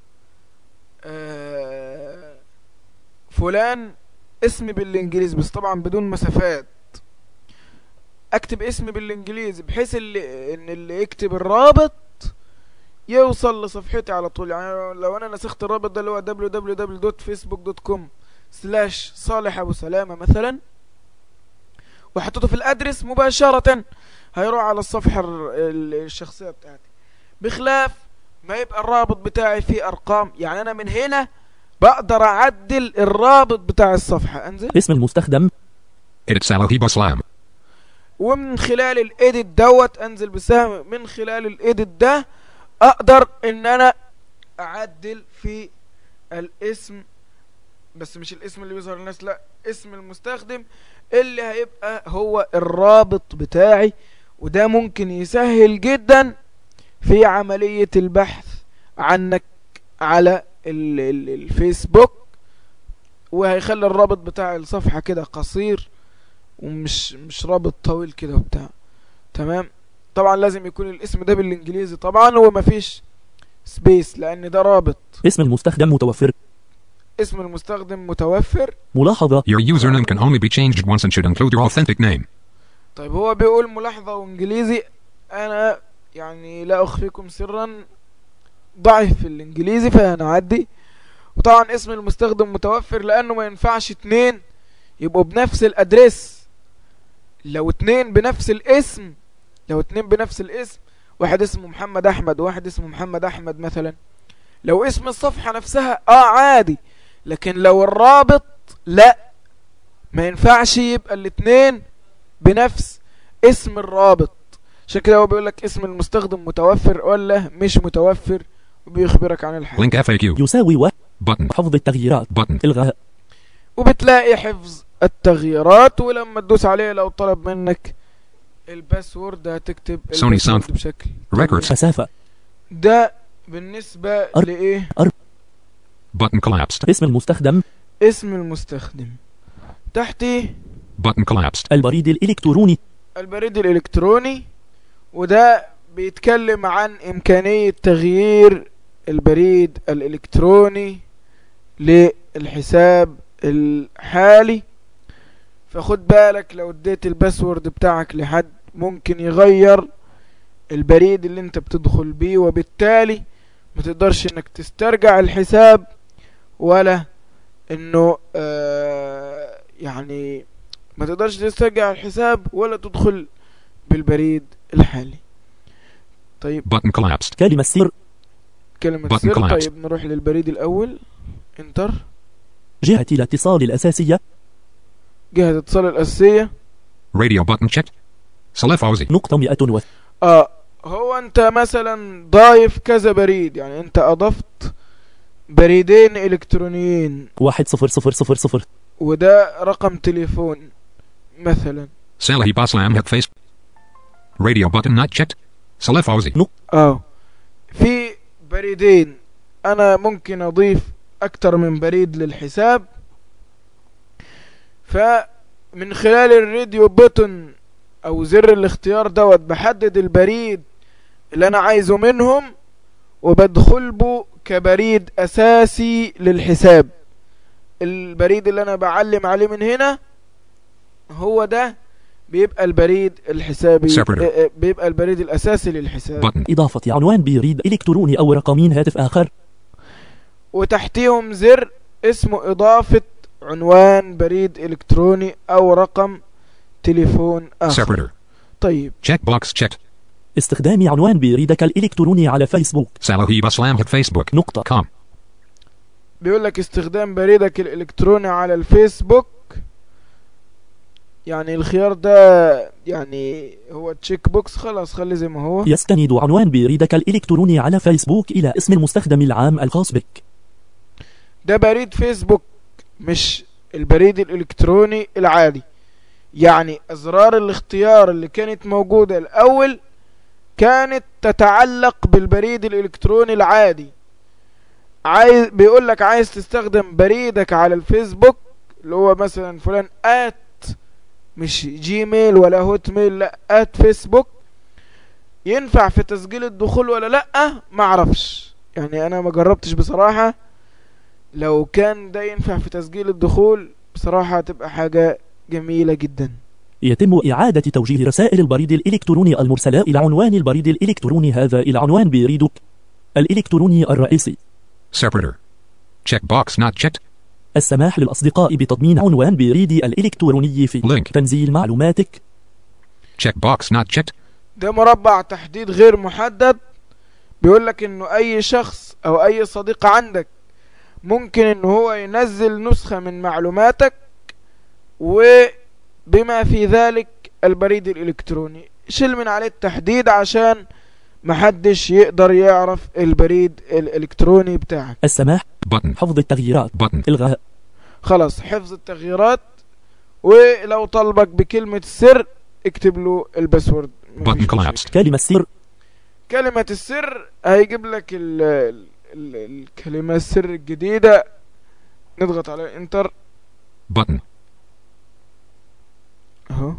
آه، فلان اسم بالانجليزي بس طبعا بدون مسافات اكتب اسم بالانجليزي بحيث اللي ان اللي يكتب الرابط يوصل لصفحتي على طول يعني لو انا نسخت الرابط ده اللي هو www.facebook.com سلاش صالح ابو سلامة مثلا وحطيته في الادرس مباشرة هيروح على الصفحة الر- ال- الشخصية بتاعتي بخلاف ما يبقى الرابط بتاعي فيه ارقام يعني انا من هنا بقدر اعدل الرابط بتاع الصفحة انزل اسم المستخدم Edit Salahiba Slam. ومن خلال الايديت دوت انزل بسهم من خلال الايديت ده اقدر ان انا اعدل في الاسم بس مش الاسم اللي بيظهر للناس لا اسم المستخدم اللي هيبقى هو الرابط بتاعي وده ممكن يسهل جدا في عملية البحث عنك على ال ال الفيسبوك وهيخلي الرابط بتاع الصفحة كده قصير ومش مش رابط طويل كده وبتاع تمام طبعا لازم يكون الاسم ده بالانجليزي طبعا ومفيش سبيس لان ده رابط اسم المستخدم متوفر اسم المستخدم متوفر ملاحظة Your username can only be changed once and should include your authentic name. طيب هو بيقول ملاحظة وانجليزي انا يعني لا اخفيكم سرا ضعيف في الانجليزي فهنعدي وطبعا اسم المستخدم متوفر لانه ما ينفعش اتنين يبقوا بنفس الادريس لو اتنين بنفس الاسم لو اتنين بنفس الاسم واحد اسمه محمد احمد وواحد اسمه محمد احمد مثلا لو اسم الصفحة نفسها اه عادي لكن لو الرابط لا ما ينفعش يبقى الاتنين بنفس اسم الرابط عشان كده هو بيقول لك اسم المستخدم متوفر ولا مش متوفر وبيخبرك عن الحال Link FAQ. يساوي و Button. حفظ التغييرات Button. إلغاء وبتلاقي حفظ التغييرات ولما تدوس عليه لو طلب منك الباسورد هتكتب Sony الباسورد Sound. بشكل Records. مسافة ده بالنسبة أر- لإيه Button collapsed. اسم المستخدم اسم المستخدم تحتيه Button collapsed. البريد الإلكتروني البريد الإلكتروني وده بيتكلم عن إمكانية تغيير البريد الإلكتروني للحساب الحالي فخد بالك لو اديت الباسورد بتاعك لحد ممكن يغير البريد اللي انت بتدخل بيه وبالتالي ما تقدرش انك تسترجع الحساب ولا انه آه يعني ما تقدرش تسترجع الحساب ولا تدخل بالبريد الحالي طيب Button collapsed. كلمة سر كلمة Button سر collapsed. طيب نروح للبريد الأول انتر جهة الاتصال الأساسية جهة اتصال الأساسية Radio button checked. Select Aussie. نقطة مئة و اه هو انت مثلا ضايف كذا بريد يعني انت اضفت بريدين الكترونيين واحد صفر صفر صفر صفر وده رقم تليفون مثلا Salahi Baslam hit face. Radio button not checked. Select Aussie. اه في بريدين انا ممكن اضيف اكتر من بريد للحساب فمن خلال الراديو بوتن او زر الاختيار دوت بحدد البريد اللي انا عايزه منهم وبدخل به كبريد اساسي للحساب البريد اللي انا بعلم عليه من هنا هو ده بيبقى البريد الحسابي Separator. آه، آه، بيبقى البريد الاساسي للحساب Button. إضافة عنوان بريد إلكتروني أو رقمين هاتف آخر وتحتيهم زر اسمه إضافة عنوان بريد إلكتروني أو رقم تليفون آخر Separator. طيب Checkbox checked. استخدام عنوان بريدك الإلكتروني على فيسبوك Salahi Baslam hit Facebook. نقطة Com. بيقول لك استخدام بريدك الإلكتروني على الفيسبوك يعني الخيار ده يعني هو تشيك بوكس خلاص خلي زي ما هو يستند عنوان بريدك الإلكتروني على فيسبوك إلى اسم المستخدم العام الخاص بك ده بريد فيسبوك مش البريد الإلكتروني العادي يعني أزرار الاختيار اللي كانت موجودة الأول كانت تتعلق بالبريد الإلكتروني العادي عايز بيقول لك عايز تستخدم بريدك على الفيسبوك اللي هو مثلا فلان آت مش جيميل ولا هوت ميل لا آت فيسبوك ينفع في تسجيل الدخول ولا لا معرفش يعني انا ما جربتش بصراحة لو كان ده ينفع في تسجيل الدخول بصراحة هتبقى حاجة جميلة جدا يتم إعادة توجيه رسائل البريد الإلكتروني المرسلة إلى عنوان البريد الإلكتروني هذا إلى عنوان بريدك الإلكتروني الرئيسي Separator. Checkbox not checked. السماح للأصدقاء بتضمين عنوان بريدي الإلكتروني في Link. تنزيل معلوماتك Checkbox not checked. ده مربع تحديد غير محدد بيقول لك انه اي شخص او اي صديق عندك ممكن ان هو ينزل نسخة من معلوماتك وبما في ذلك البريد الالكتروني شيل من عليه التحديد عشان محدش يقدر يعرف البريد الالكتروني بتاعك السماح Button. حفظ التغييرات Button. إلغاء خلاص حفظ التغييرات ولو طلبك بكلمة السر اكتب له الباسورد Button مفيش مشاكل. collapsed. كلمة سر كلمة السر هيجيب لك ال ال ال الكلمة السر الجديدة نضغط على انتر Button. اهو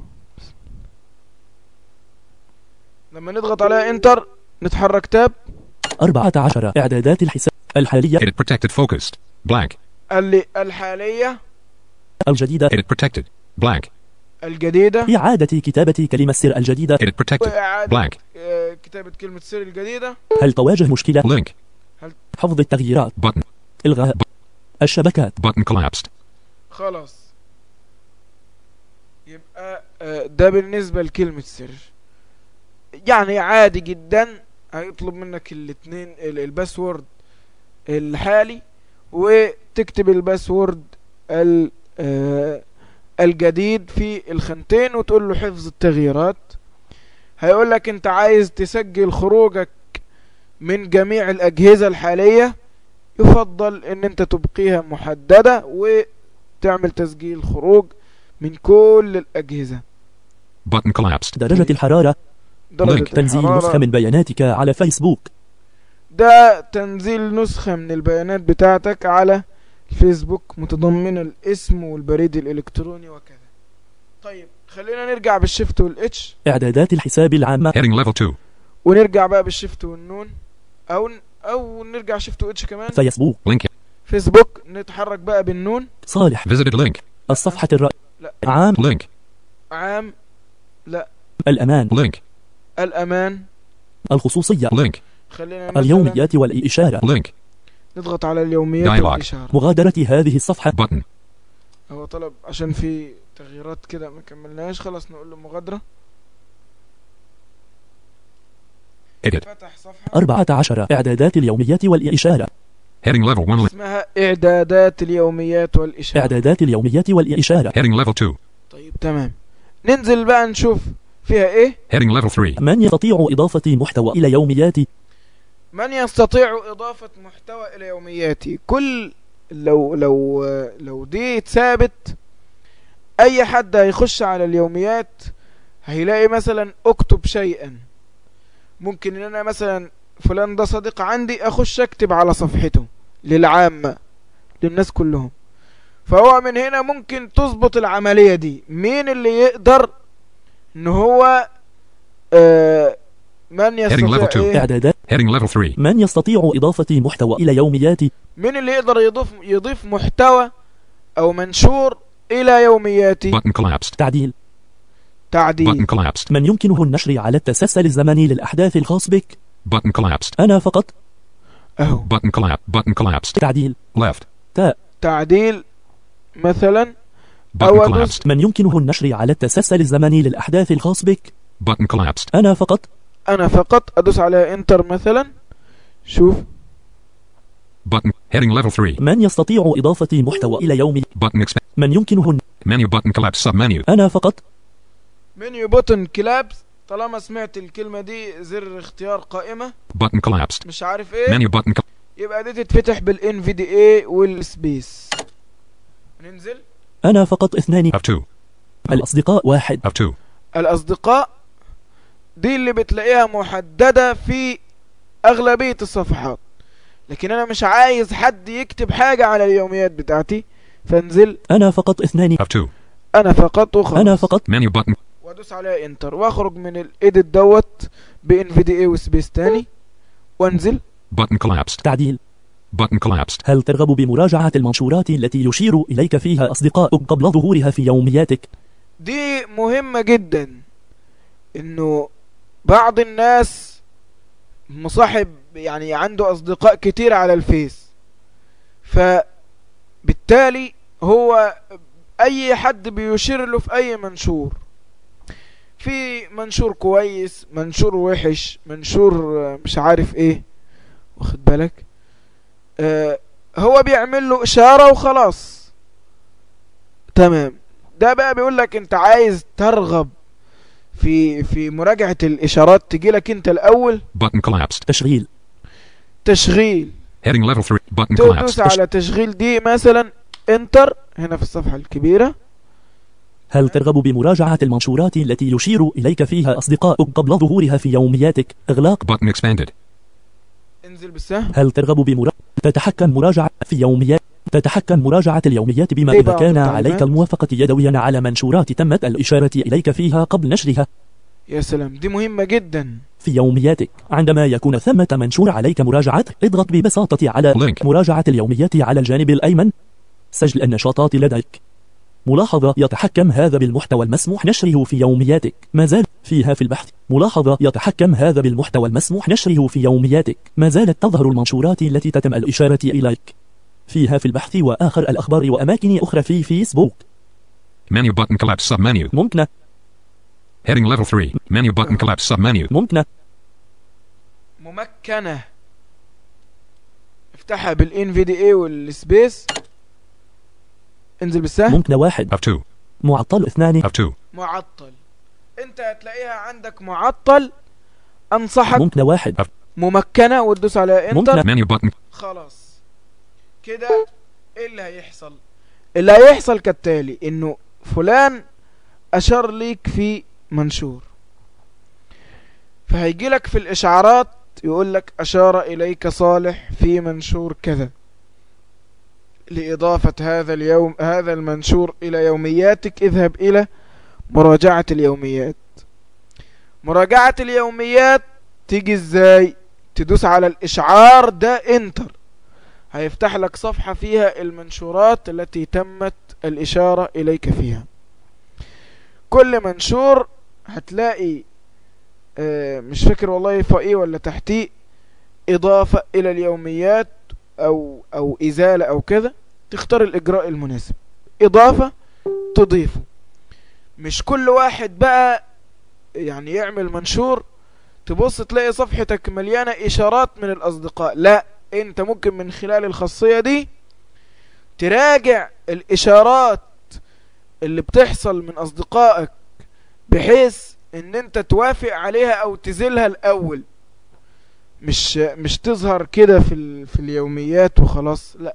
لما نضغط على انتر نتحرك تاب 14 إعدادات الحساب الحالية Edit protected focused. Blank. قال لي الحالية الجديدة Edit protected. Blank. الجديدة إعادة كتابة كلمة سر الجديدة Edit protected. وإعادة Blank. آه، كتابة كلمة سر الجديدة هل تواجه مشكلة Link. حفظ التغييرات Button. إلغاء الشبكات Button collapsed. خلاص يبقى آه، ده بالنسبة لكلمة سر يعني عادي جدا هيطلب منك الاتنين ال- الباسورد الحالي وتكتب الباسورد ال- آه، الجديد في الخانتين وتقول له حفظ التغييرات هيقول لك انت عايز تسجل خروجك من جميع الأجهزة الحالية يفضل ان انت تبقيها محددة وتعمل تسجيل خروج من كل الأجهزة Button collapsed. درجة الحرارة درجة Link. تنزيل الحرارة نسخة من بياناتك على فيسبوك ده تنزيل نسخة من البيانات بتاعتك على الفيسبوك متضمنة الاسم والبريد الإلكتروني وكذا طيب خلينا نرجع بالشفت والاتش إعدادات الحساب العامة Heading level 2. ونرجع بقى بالشفت والنون أو أو نرجع شفت واتش كمان فيسبوك Link. فيسبوك نتحرك بقى بالنون صالح Visited link. الصفحة الرأي لا عام Link. عام لا الأمان Link. الأمان الخصوصية Link. خلينا مثلا اليوميات والإشارة Link. نضغط على اليوميات Dialog. والإشارة مغادرة هذه الصفحة Button. هو طلب عشان في تغييرات كده ما كملناش خلاص نقول له مغادرة Edit. فتح صفحة 14 إعدادات اليوميات والإشارة Heading level 1. Link. اسمها إعدادات اليوميات والإشارة إعدادات اليوميات والإشارة Heading level 2. طيب تمام ننزل بقى نشوف فيها إيه Heading level 3. من يستطيع إضافة محتوى إلى يومياتي من يستطيع إضافة محتوى إلى يومياتي كل لو لو لو دي اتثابت أي حد هيخش على اليوميات هيلاقي مثلا اكتب شيئا ممكن ان انا مثلا فلان ده صديق عندي اخش اكتب على صفحته للعامة للناس كلهم فهو من هنا ممكن تظبط العملية دي مين اللي يقدر ان هو آه من يستطيع level two. إيه؟ إعدادات Heading level 3. من يستطيع إضافة محتوى إلى يومياتي مين اللي يقدر يضيف يضيف محتوى او منشور الى يومياتي Button collapsed. تعديل تعديل Button collapsed. من يمكنه النشر على التسلسل الزمني للأحداث الخاص بك Button collapsed. أنا فقط اهو Button collapsed. Button collapsed. تعديل Left. تاء تعديل مثلا Button أول collapsed. جزء. من يمكنه النشر على التسلسل الزمني للأحداث الخاص بك Button collapsed. أنا فقط انا فقط ادوس على انتر مثلا شوف Button. Heading level 3. من يستطيع إضافة محتوى إلى يومي Button expand. من يمكنه الن- Menu button collapse submenu. أنا فقط منيو بوتن كلابس طالما سمعت الكلمة دي زر اختيار قائمة Button collapsed. مش عارف ايه Menu button. col- يبقى دي تتفتح بالان في دي اي والسبيس ننزل أنا فقط اثنان Of 2. الأصدقاء واحد Of 2. الاصدقاء دي اللي بتلاقيها محددة في اغلبية الصفحات لكن انا مش عايز حد يكتب حاجة على اليوميات بتاعتي فانزل أنا فقط اثنان Of 2. انا فقط وخلاص أنا فقط Menu button. وادوس عليها انتر واخرج من الايديت دوت بان في دي اي وسبيس تاني وانزل Button collapsed. تعديل Button collapsed. هل ترغب بمراجعة المنشورات التي يشير إليك فيها أصدقاؤك قبل ظهورها في يومياتك دي مهمة جدا انه بعض الناس مصاحب يعني عنده اصدقاء كتير على الفيس فبالتالي هو اي حد بيشير له في اي منشور في منشور كويس منشور وحش منشور آه، مش عارف ايه واخد بالك آه هو بيعمل له اشارة وخلاص تمام ده بقى بيقول لك انت عايز ترغب في في مراجعة الاشارات تجي لك انت الاول Button collapsed. تشغيل تشغيل Heading level 3. Button تدوس collapsed. على تشغيل دي مثلا انتر هنا في الصفحة الكبيرة هل ترغب بمراجعة المنشورات التي يشير إليك فيها أصدقاؤك قبل ظهورها في يومياتك إغلاق Button expanded. انزل بالسهم هل ترغب بمراجعة تتحكم مراجعة في يوميات تتحكم مراجعة اليوميات بما إيه إذا بعض كان التعليمات؟ عليك الموافقة يدويا على منشورات تمت الإشارة إليك فيها قبل نشرها يا سلام دي مهمة جدا في يومياتك عندما يكون ثمة منشور عليك مراجعته اضغط ببساطة على Link. مراجعة اليوميات على الجانب الأيمن سجل النشاطات لديك ملاحظة يتحكم هذا بالمحتوى المسموح نشره في يومياتك ما زال فيها في البحث ملاحظة يتحكم هذا بالمحتوى المسموح نشره في يومياتك ما زالت تظهر المنشورات التي تتم الإشارة إليك فيها في البحث وآخر الأخبار وأماكن أخرى في فيسبوك Menu button collapse submenu. ممكن Heading level 3. Menu button collapse submenu. ممكن ممكنة افتحها بالان في دي اي والسبيس انزل بالسهم ممكن واحد Of 2. معطل اثنان Of 2. معطل انت هتلاقيها عندك معطل انصحك ممكن واحد ممكنة وتدوس على انتر ممكن. Menu button. خلاص كده ايه اللي هيحصل اللي هيحصل كالتالي انه فلان اشار ليك في منشور فهيجي لك في الاشعارات يقول لك اشار اليك صالح في منشور كذا لإضافة هذا اليوم هذا المنشور إلى يومياتك اذهب إلى مراجعة اليوميات مراجعة اليوميات تيجي ازاي تدوس على الإشعار ده انتر هيفتح لك صفحة فيها المنشورات التي تمت الإشارة إليك فيها كل منشور هتلاقي آه، مش فاكر والله فوقيه ولا تحتيه إضافة إلى اليوميات أو أو إزالة أو كده تختار الإجراء المناسب إضافة تضيفه مش كل واحد بقى يعني يعمل منشور تبص تلاقي صفحتك مليانة إشارات من الأصدقاء لا أنت ممكن من خلال الخاصية دي تراجع الإشارات اللي بتحصل من أصدقائك بحيث ان انت توافق عليها او تزيلها الاول مش مش تظهر كده في ال... في اليوميات وخلاص لا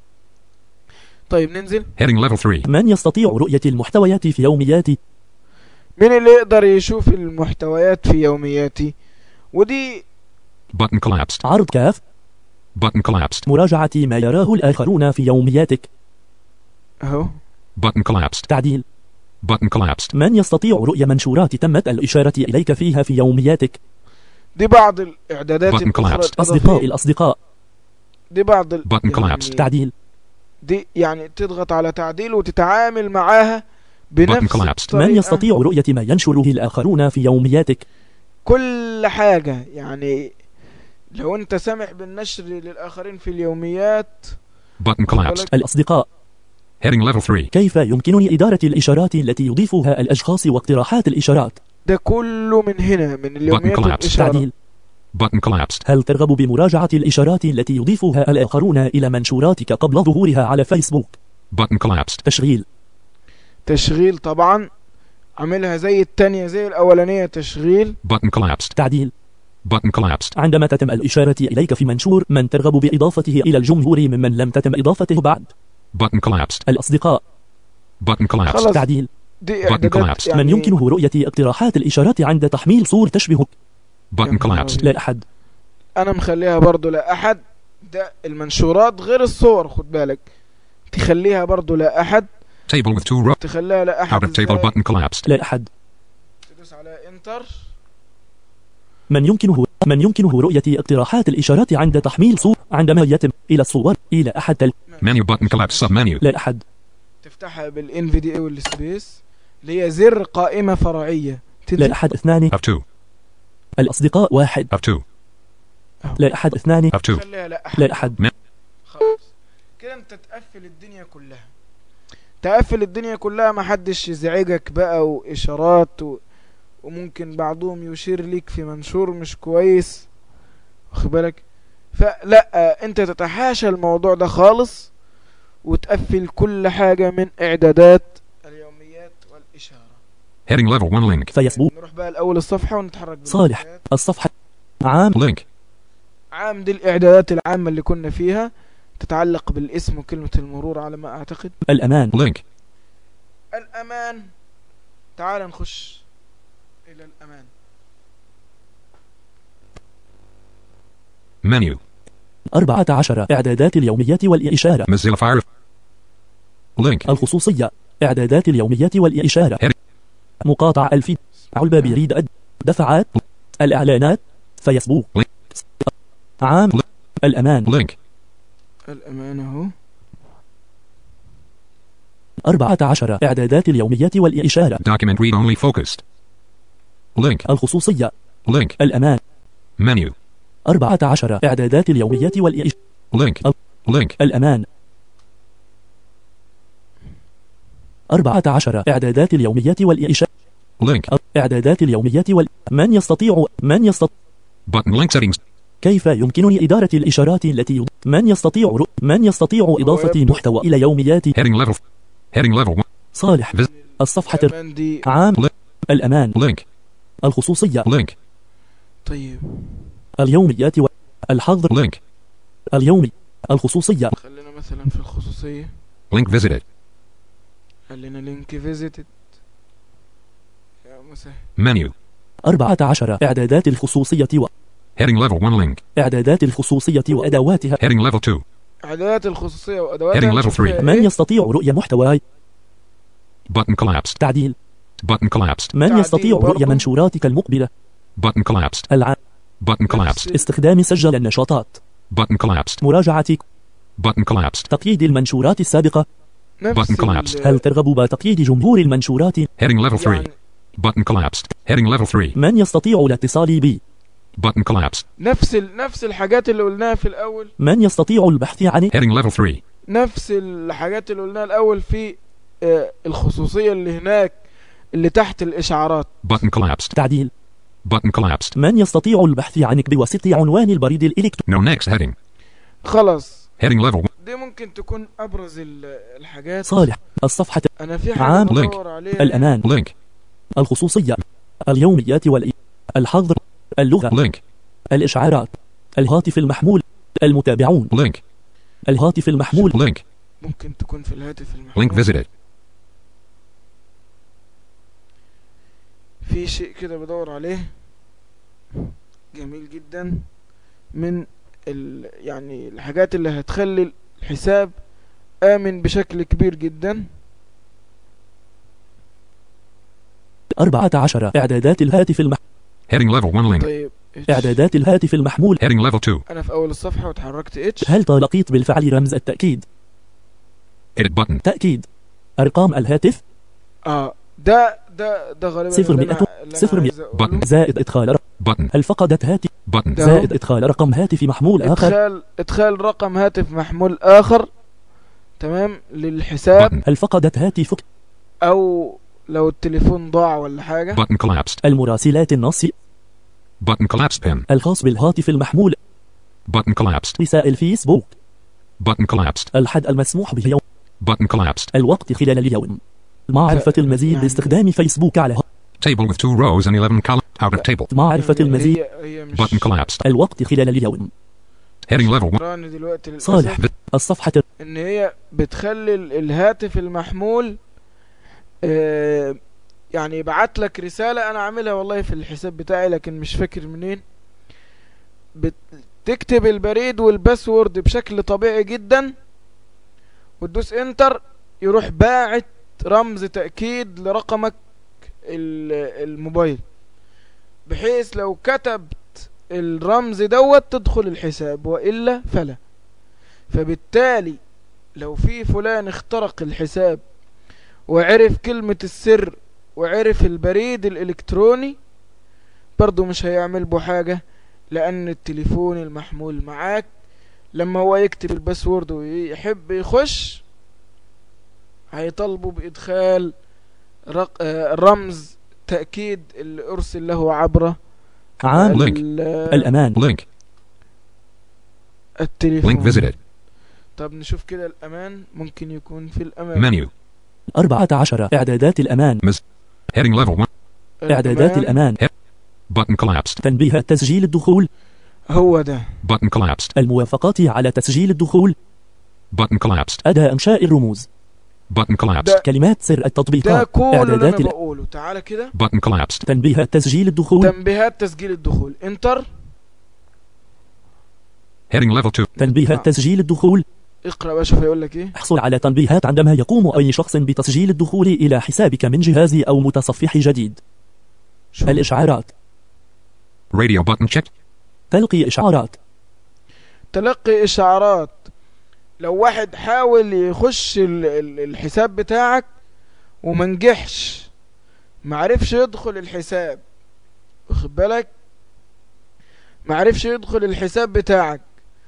طيب ننزل Heading level 3. من يستطيع رؤية المحتويات في يومياتي مين اللي يقدر يشوف المحتويات في يومياتي ودي Button collapsed. عرض كاف Button collapsed. مراجعة ما يراه الآخرون في يومياتك اهو Button collapsed. تعديل Button collapsed. من يستطيع رؤية منشورات تمت الإشارة إليك فيها في يومياتك دي بعض الاعدادات Button الأخرى collapsed. أصدقاء الإضافية. الأصدقاء دي بعض ال... Button collapsed. تعديل دي يعني تضغط على تعديل وتتعامل معاها بنفس collapsed. الطريقة. من يستطيع رؤية ما ينشره الآخرون في يومياتك كل حاجة يعني لو انت سامح بالنشر للآخرين في اليوميات Button collapsed. الأصدقاء Heading level 3. كيف يمكنني إدارة الإشارات التي يضيفها الأشخاص واقتراحات الإشارات ده كله من هنا من اليوميات collapsed. والإشارة تعديل Button collapsed. هل ترغب بمراجعة الإشارات التي يضيفها الآخرون إلى منشوراتك قبل ظهورها على فيسبوك Button collapsed. تشغيل تشغيل طبعا عاملها زي التانية زي الأولانية تشغيل Button collapsed. تعديل Button collapsed. عندما تتم الإشارة إليك في منشور من ترغب بإضافته إلى الجمهور ممن لم تتم إضافته بعد Button collapsed. الأصدقاء Button collapsed. خلاص. تعديل دي Button إعدادات collapsed. يعني من يمكنه رؤية اقتراحات الإشارات عند تحميل صور تشبهك Button collapsed. لا أحد أنا مخليها برضو لا أحد ده المنشورات غير الصور خد بالك تخليها برضو لا أحد Table with two rows. تخليها لا Out أحد of table إزاي؟ button collapsed. لا أحد تدوس على انتر من يمكنه من يمكنه رؤية اقتراحات الإشارات عند تحميل صور عندما يتم إلى الصور إلى أحد تل... Menu button collapsed submenu. لا أحد تفتحها بالان في دي اي والسبيس اللي هي زر قائمة فرعية لا تنزل أحد اثنان Of two. الأصدقاء واحد Of two. لا أحد اثنان Of two. خليها لا أحد لا أحد خلاص كده انت تقفل الدنيا كلها تقفل الدنيا كلها ما حدش يزعجك بقى واشارات و... وممكن بعضهم يشير ليك في منشور مش كويس واخد بالك فلا انت تتحاشى الموضوع ده خالص وتقفل كل حاجة من اعدادات اليوميات والاشارة Heading level 1 link. فيسبوك نروح بقى الاول الصفحة ونتحرك صالح بالإعدادات. الصفحة عام Link. عام دي الاعدادات العامة اللي كنا فيها تتعلق بالاسم وكلمة المرور على ما اعتقد الأمان Link. الأمان تعال نخش إلى الأمان Menu. 14 إعدادات اليوميات والإشارة Mozilla Fire. Link. الخصوصية إعدادات اليوميات والإشارة Heading. مقاطع الفيد علبة بريد أد دفعات الإعلانات فيسبوك Link. عام الأمان Link. الأمان أهو 14 إعدادات اليوميات والإشارة Document read only focused. Link. الخصوصية Link. الأمان Menu. 14 إعدادات اليوميات والإشارة Link. Link. الأمان 14 إعدادات اليوميات والإشارة Link. إعدادات اليوميات وال من يستطيع من يستطيع Button link settings. كيف يمكنني إدارة الإشارات التي يض... من يستطيع رؤ... من يستطيع إضافة يبدو- محتوى إلى يوميات Heading level. Heading level 1. صالح Vis- الصفحة الر- الأمان دي عام Link. الأمان Link. الخصوصية Link. طيب اليوميات و... الحظر Link. اليومي الخصوصية خلينا مثلا في الخصوصية Link visited. قال لنا لينك فيزيتد يا مسهل Menu. 14 إعدادات الخصوصية و... Heading level 1 link. إعدادات الخصوصية وأدواتها Heading level 2. إعدادات الخصوصية وأدواتها Heading level نشوف فيها three. من إيه؟ يستطيع رؤية محتوى Button collapsed. تعديل Button collapsed. من تعديل يستطيع رؤية برضو. منشوراتك المقبلة Button collapsed. العام Button collapsed. استخدام سجل النشاطات Button collapsed. مراجعة Button collapsed. تقييد المنشورات السابقة نفس Button collapsed. ال- هل ترغب بتقييد جمهور المنشورات Heading level 3. يعني Button collapsed. Heading level 3. من يستطيع الاتصال بي Button collapsed. نفس ال... نفس الحاجات اللي قلناها في الأول من يستطيع البحث عن Heading level 3. نفس الحاجات اللي قلناها الأول في آه، الخصوصية اللي هناك اللي تحت الإشعارات Button collapsed. تعديل Button collapsed. من يستطيع البحث عنك بواسطة عنوان البريد الإلكتروني No next heading. خلاص Heading level 1. دي ممكن تكون أبرز ال- الحاجات صالح الصفحة أنا في عام. حاجة Link. بدور عليها الأمان Link. الخصوصية اليوميات والإ الحظر اللغة Link. الإشعارات الهاتف المحمول المتابعون Link. الهاتف المحمول Link. ممكن تكون في الهاتف المحمول Link visited. في شيء كده بدور عليه جميل جدا من ال... يعني الحاجات اللي هتخلي الحساب آمن بشكل كبير جدا 14 إعدادات الهاتف المحمول Heading level 1 link. طيب H. إعدادات الهاتف المحمول Heading level 2. أنا في أول الصفحة وتحركت اتش هل تلقيت بالفعل رمز التأكيد Edit button. تأكيد أرقام الهاتف اه ده ده ده غالبا صفر اللي مئة- أنا- اللي أنا صفر عايز مئة. أقوله. زائد إدخال رقم Button. هل فقدت هاتف Button. ده زائد إدخال رقم هاتف محمول آخر ادخال ادخال رقم هاتف محمول آخر تمام للحساب Button. هل فقدت هاتفك أو لو التليفون ضاع ولا حاجة Button collapsed. المراسلات النص Button collapsed pin. الخاص بالهاتف المحمول Button collapsed. رسائل فيسبوك Button collapsed. الحد المسموح به يوم Button collapsed. الوقت خلال اليوم معرفة المزيد يعني- باستخدام فيسبوك على Table with two rows and 11 columns. Out of table. معرفة يعني المزيد هي هي مش Button collapsed. الوقت خلال اليوم Heading level 1. راني دلوقتي للأسف صالح الصفحة ان هي بتخلي ال- الهاتف المحمول آه يعني يبعت لك رسالة انا عاملها والله في الحساب بتاعي لكن مش فاكر منين بتكتب البريد والباسورد بشكل طبيعي جدا وتدوس انتر يروح باعت رمز تأكيد لرقمك ال- الموبايل بحيث لو كتبت الرمز دوت تدخل الحساب وإلا فلا فبالتالي لو في فلان اخترق الحساب وعرف كلمة السر وعرف البريد الإلكتروني برضو مش هيعمل به حاجة لأن التليفون المحمول معاك لما هو يكتب الباسورد ويحب يخش هيطالبه بإدخال رق... آه، رمز تأكيد اللي أرسل له عبر عام Link. ال- الأمان Link. التليفون Link visited. طب نشوف كده الأمان ممكن يكون في الأمان Menu. 14 إعدادات الأمان Heading level 1. إعدادات الأمان Button collapsed. تنبيه تسجيل الدخول هو ده Button collapsed. الموافقات على تسجيل الدخول Button collapsed. أداة إنشاء الرموز Button collapsed. ده كلمات سر ده التطبيقات كل اللي إعدادات أنا ال- بقوله تعالى كده Button collapsed. تنبيه تسجيل الدخول تنبيهات تسجيل الدخول انتر Heading level 2. تنبيهات تسجيل الدخول اقرأ بقى شوف هيقول لك ايه احصل على تنبيهات عندما يقوم أي شخص بتسجيل الدخول إلى حسابك من جهاز أو متصفح جديد شوف. الإشعارات Radio button checked. تلقي إشعارات تلقي إشعارات لو واحد حاول يخش ال- ال- الحساب بتاعك وما نجحش معرفش يدخل الحساب واخد بالك معرفش يدخل الحساب بتاعك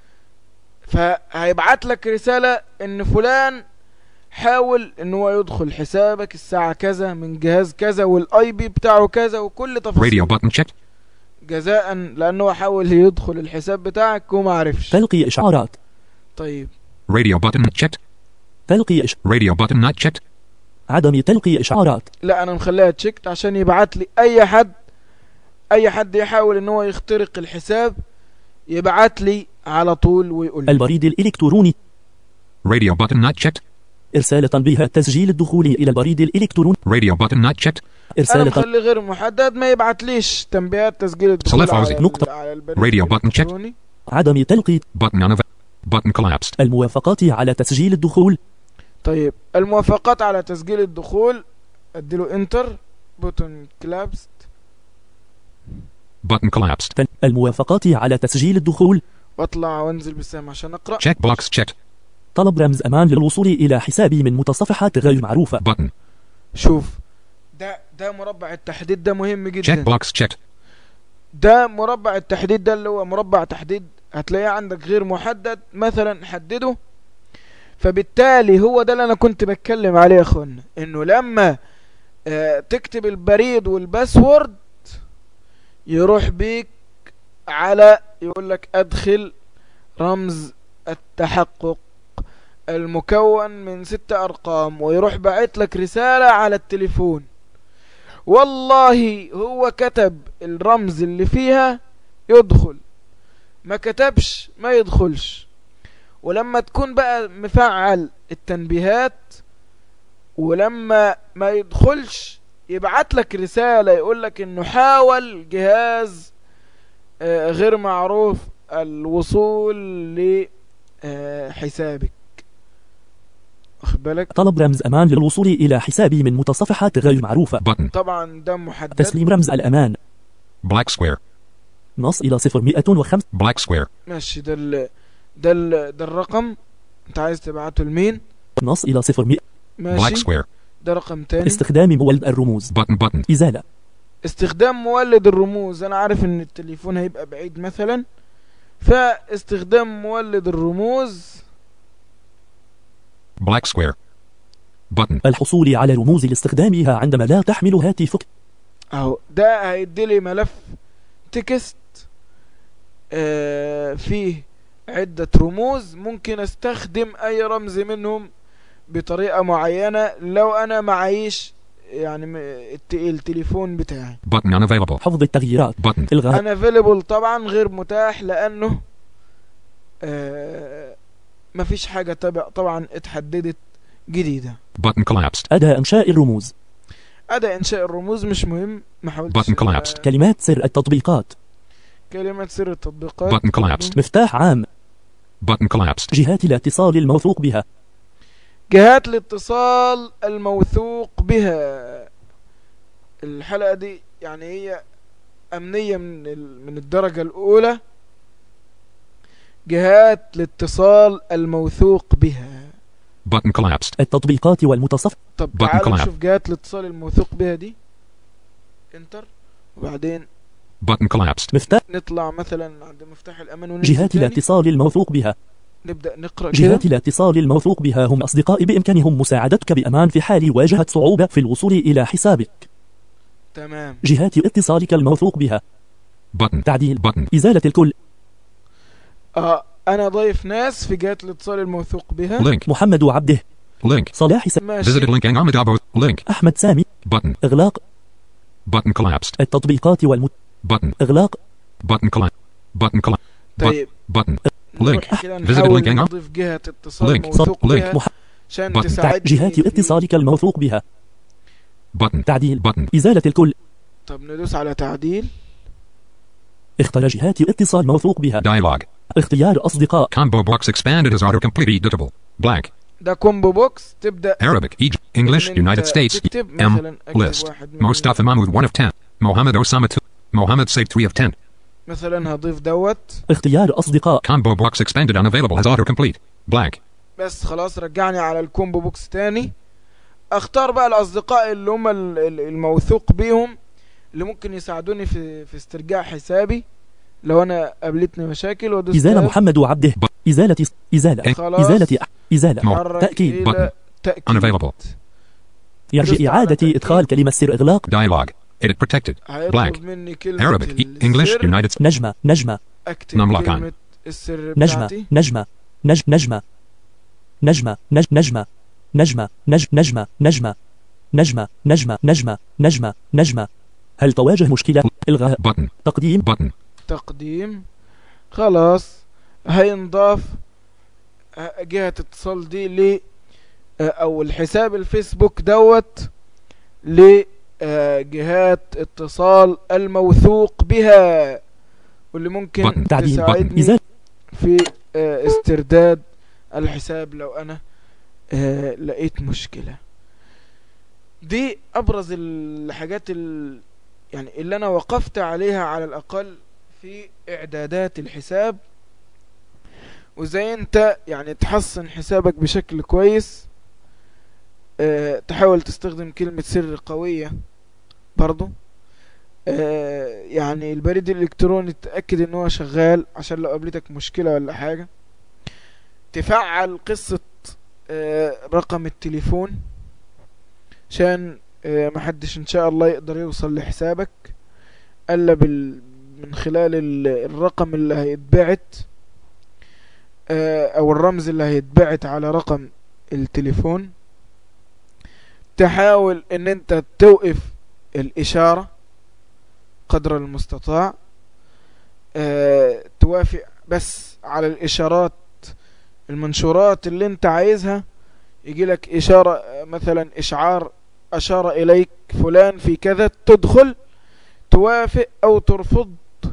فهيبعت لك رسالة ان فلان حاول ان هو يدخل حسابك الساعة كذا من جهاز كذا والاي بي بتاعه كذا وكل تفاصيل Radio button checked. جزاء لانه هو حاول يدخل الحساب بتاعك وما عرفش تلقي إشعارات طيب Radio button checked. تلقي إش... Radio button not checked. عدم تلقي إشعارات لا انا مخليها تشيكت عشان يبعت لي اي حد اي حد يحاول ان هو يخترق الحساب يبعت لي على طول ويقول لي البريد الإلكتروني Radio button not checked. إرسال تنبيهات تسجيل الدخول إلى البريد الإلكتروني Radio button not checked. انا إرسال تن... مخلي غير محدد ما يبعتليش تنبيهات تسجيل الدخول Select على, Fauzi. ال- نقطة. على البريد Radio button checked. الإلكتروني. عدم تلقي Button unavailable. Button collapsed. الموافقات على تسجيل الدخول طيب الموافقات على تسجيل الدخول اديله انتر بوتون كلابست Button collapsed. تن... الموافقات على تسجيل الدخول واطلع وانزل بالسهم عشان اقرا Checkbox checked. طلب رمز أمان للوصول إلى حسابي من متصفحات غير معروفة Button. شوف ده ده مربع التحديد ده مهم جدا Checkbox checked. ده مربع التحديد ده اللي هو مربع تحديد هتلاقيه عندك غير محدد مثلا حدده فبالتالي هو ده اللي انا كنت بتكلم عليه يا اخوانا انه لما آه تكتب البريد والباسورد يروح بيك على يقول لك ادخل رمز التحقق المكون من ستة ارقام ويروح باعت لك رسالة على التليفون والله هو كتب الرمز اللي فيها يدخل ما كتبش ما يدخلش ولما تكون بقى مفعل التنبيهات ولما ما يدخلش يبعت لك رسالة يقول لك انه حاول جهاز آه، غير معروف الوصول لحسابك واخد بالك طلب رمز أمان للوصول إلى حسابي من متصفحات غير معروفة Button. طبعا ده محدد تسليم رمز الأمان Black square. نص إلى 0105 Black square. ماشي ده ال ده ال ده الرقم انت عايز تبعته لمين نص إلى 0100 Black ماشي square. ده رقم تاني استخدام مولد الرموز Button button. إزالة استخدام مولد الرموز انا عارف ان التليفون هيبقى بعيد مثلا فاستخدام مولد الرموز Black square. Button. الحصول على رموز لاستخدامها عندما لا تحمل هاتفك اهو ده هيديلي ملف تكست آه فيه عدة رموز ممكن استخدم اي رمز منهم بطريقة معينة لو انا معيش يعني م- الت- التليفون بتاعي Button unavailable. حفظ التغييرات Button. إلغاء انا available طبعا غير متاح لانه آه مفيش حاجة تبع طبعا اتحددت جديدة Button collapsed. أداة إنشاء الرموز أداة إنشاء الرموز مش مهم ما حاولتش Button collapsed. آه، كلمات سر التطبيقات كلمة سر التطبيقات Button collapsed. مفتاح عام Button collapsed. جهات الاتصال الموثوق بها جهات الاتصال الموثوق بها الحلقة دي يعني هي أمنية من ال- من الدرجة الأولى جهات الاتصال الموثوق بها Button collapsed. التطبيقات والمتصف طب Button تعالوا collapse. نشوف جهات الاتصال الموثوق بها دي انتر وبعدين Button collapsed. مفتاح نطلع مثلا عند مفتاح الأمان وننزل جهات تاني. الاتصال الموثوق بها نبدأ نقرأ كده جهات الاتصال الموثوق بها هم أصدقاء بإمكانهم مساعدتك بأمان في حال واجهت صعوبة في الوصول إلى حسابك تمام جهات اتصالك الموثوق بها Button. تعديل Button. إزالة الكل اه انا ضايف ناس في جهات الاتصال الموثوق بها Link. محمد عبده Link. صلاح س... ماشي Visited link Angamadabo. Link. أحمد سامي Button. إغلاق Button collapsed. التطبيقات والمت... Button. إغلاق Button collapsed. Button collapsed. طيب Button. نروح Link. كده Visit نحاول link hang on. نضيف جهة اتصال Link. موثوق Link. بها مح... عشان Button. تع... تساعدني جهات في- اتصالك الموثوق بها Button. تعديل Button. إزالة الكل طب ندوس على تعديل اختر جهات اتصال موثوق بها Dialog. اختيار أصدقاء Combo box expanded as autocomplete editable. Blank. ده كومبو بوكس تبدا Arabic. Egypt. English. إن أنت United States. تكتب M. مثلا أكتب List. واحد من Mustafa Mahmoud 1 of 10. Mohammed Osama 2. Mohammed Saif 3 of 10. مثلا هضيف دوت اختيار أصدقاء Combo box expanded unavailable has autocomplete. Blank. بس خلاص رجعني على الكومبو بوكس تاني اختار بقى الاصدقاء اللي هم ال- ال- الموثوق بيهم اللي ممكن يساعدوني في في استرجاع حسابي لو انا قابلتني مشاكل وادوس إزالة تاب. محمد وعبده إزالة إزالة خلاص. إزالة إزالة مو. حرك تأكيد. إلى Button. تأكيد Unavailable. يرجى دوست على إعادة تأكيد. إدخال كلمة سر إغلاق Dialog. Edit protected. هيطلب Blank. مني كلمة Arabic. E- English. السر United States. نجمة نجمة اكتب نملة كان. كلمة السر نجمة بتاعتي نجمة نج نجمة نجمة نج نجمة نجمة نج نجمة نجمة نجمة نجمة نجمة نجمة نجمة هل تواجه مشكلة إلغاء Button. تقديم Button. تقديم خلاص هينضاف آه، جهة اتصال دي ل آه، او الحساب الفيسبوك دوت لجهات اتصال الموثوق بها واللي ممكن Button. تعديل تساعدني إزالة في آه، استرداد الحساب لو انا آه، لقيت مشكلة دي ابرز الحاجات ال... يعني اللي انا وقفت عليها على الاقل في اعدادات الحساب وزي انت يعني تحسن حسابك بشكل كويس اه تحاول تستخدم كلمة سر قوية برضو اه يعني البريد الالكتروني تأكد ان هو شغال عشان لو قابلتك مشكلة ولا حاجة تفعل قصة اه رقم التليفون عشان اه محدش ان شاء الله يقدر يوصل لحسابك الا بال من خلال ال- الرقم اللي هيتبعت آه، او الرمز اللي هيتبعت على رقم التليفون تحاول ان انت توقف الاشارة قدر المستطاع آه، توافق بس على الاشارات المنشورات اللي انت عايزها يجي لك اشارة آه، مثلا اشعار اشار اليك فلان في كذا تدخل توافق او ترفض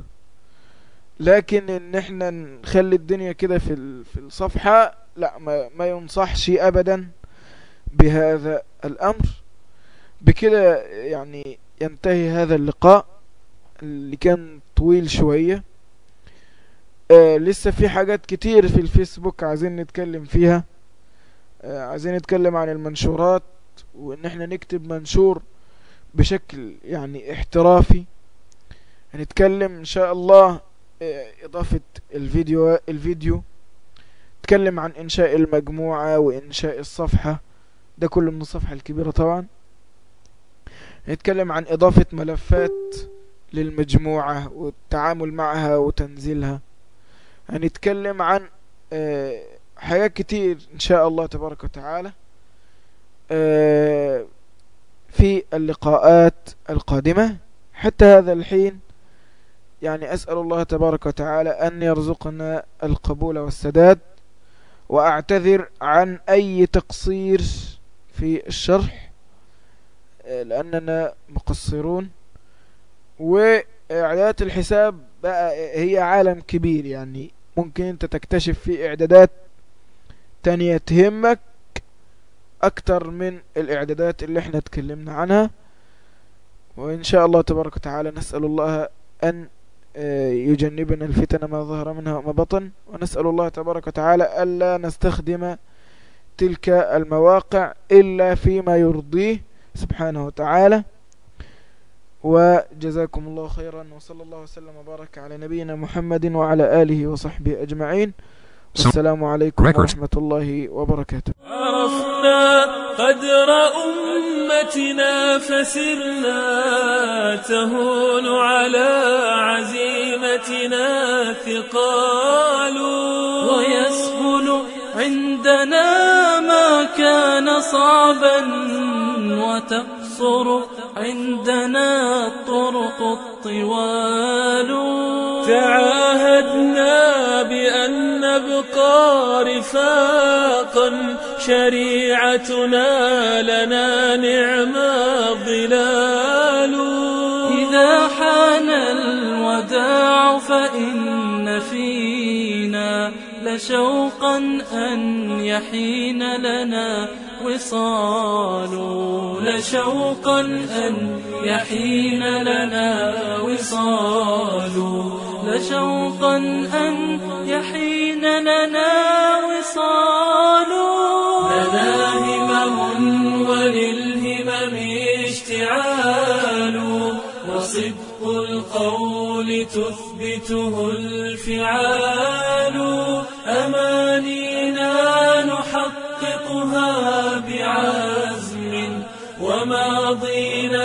لكن ان احنا نخلي الدنيا كده في ال- في الصفحة لا ما, ما ينصحش ابدا بهذا الامر بكده يعني ينتهي هذا اللقاء اللي كان طويل شوية آه لسه في حاجات كتير في الفيسبوك عايزين نتكلم فيها آه عايزين نتكلم عن المنشورات وان احنا نكتب منشور بشكل يعني احترافي هنتكلم ان شاء الله آه، اضافة الفيديو الفيديو نتكلم عن انشاء المجموعة وانشاء الصفحة ده كله من الصفحة الكبيرة طبعا نتكلم عن اضافة ملفات للمجموعة والتعامل معها وتنزيلها هنتكلم عن آه، حاجات كتير ان شاء الله تبارك وتعالى آه، في اللقاءات القادمة حتى هذا الحين يعني أسأل الله تبارك وتعالى أن يرزقنا القبول والسداد وأعتذر عن أي تقصير في الشرح آه، لأننا مقصرون وإعدادات الحساب بقى هي عالم كبير يعني ممكن أنت تكتشف فيه إعدادات تانية تهمك أكتر من الإعدادات اللي احنا اتكلمنا عنها وإن شاء الله تبارك وتعالى نسأل الله أن آه، يجنبنا الفتن ما ظهر منها وما بطن ونسأل الله تبارك وتعالى ألا نستخدم تلك المواقع إلا فيما يرضيه سبحانه وتعالى وجزاكم الله خيرا وصلى الله وسلم وبارك على نبينا محمد وعلى آله وصحبه أجمعين والسلام عليكم Records. ورحمة الله وبركاته عرفنا قدر أمتنا فسرنا تهون على عزيمتنا ثقال ويسهل عندنا ما كان صعبا وتقصر عندنا الطرق الطوال تعاهدنا بأن نبقى رفاقا شريعتنا لنا نعم الظلال إذا حان الوداع فإن فينا لشوقا أن يحين لنا وصال لشوقا أن يحين لنا وصال لشوقا أن يحين لنا وصال لنا همم وللهمم اشتعال وصدق القول تثبته الفعال أمانينا نحققها بعزم وماضينا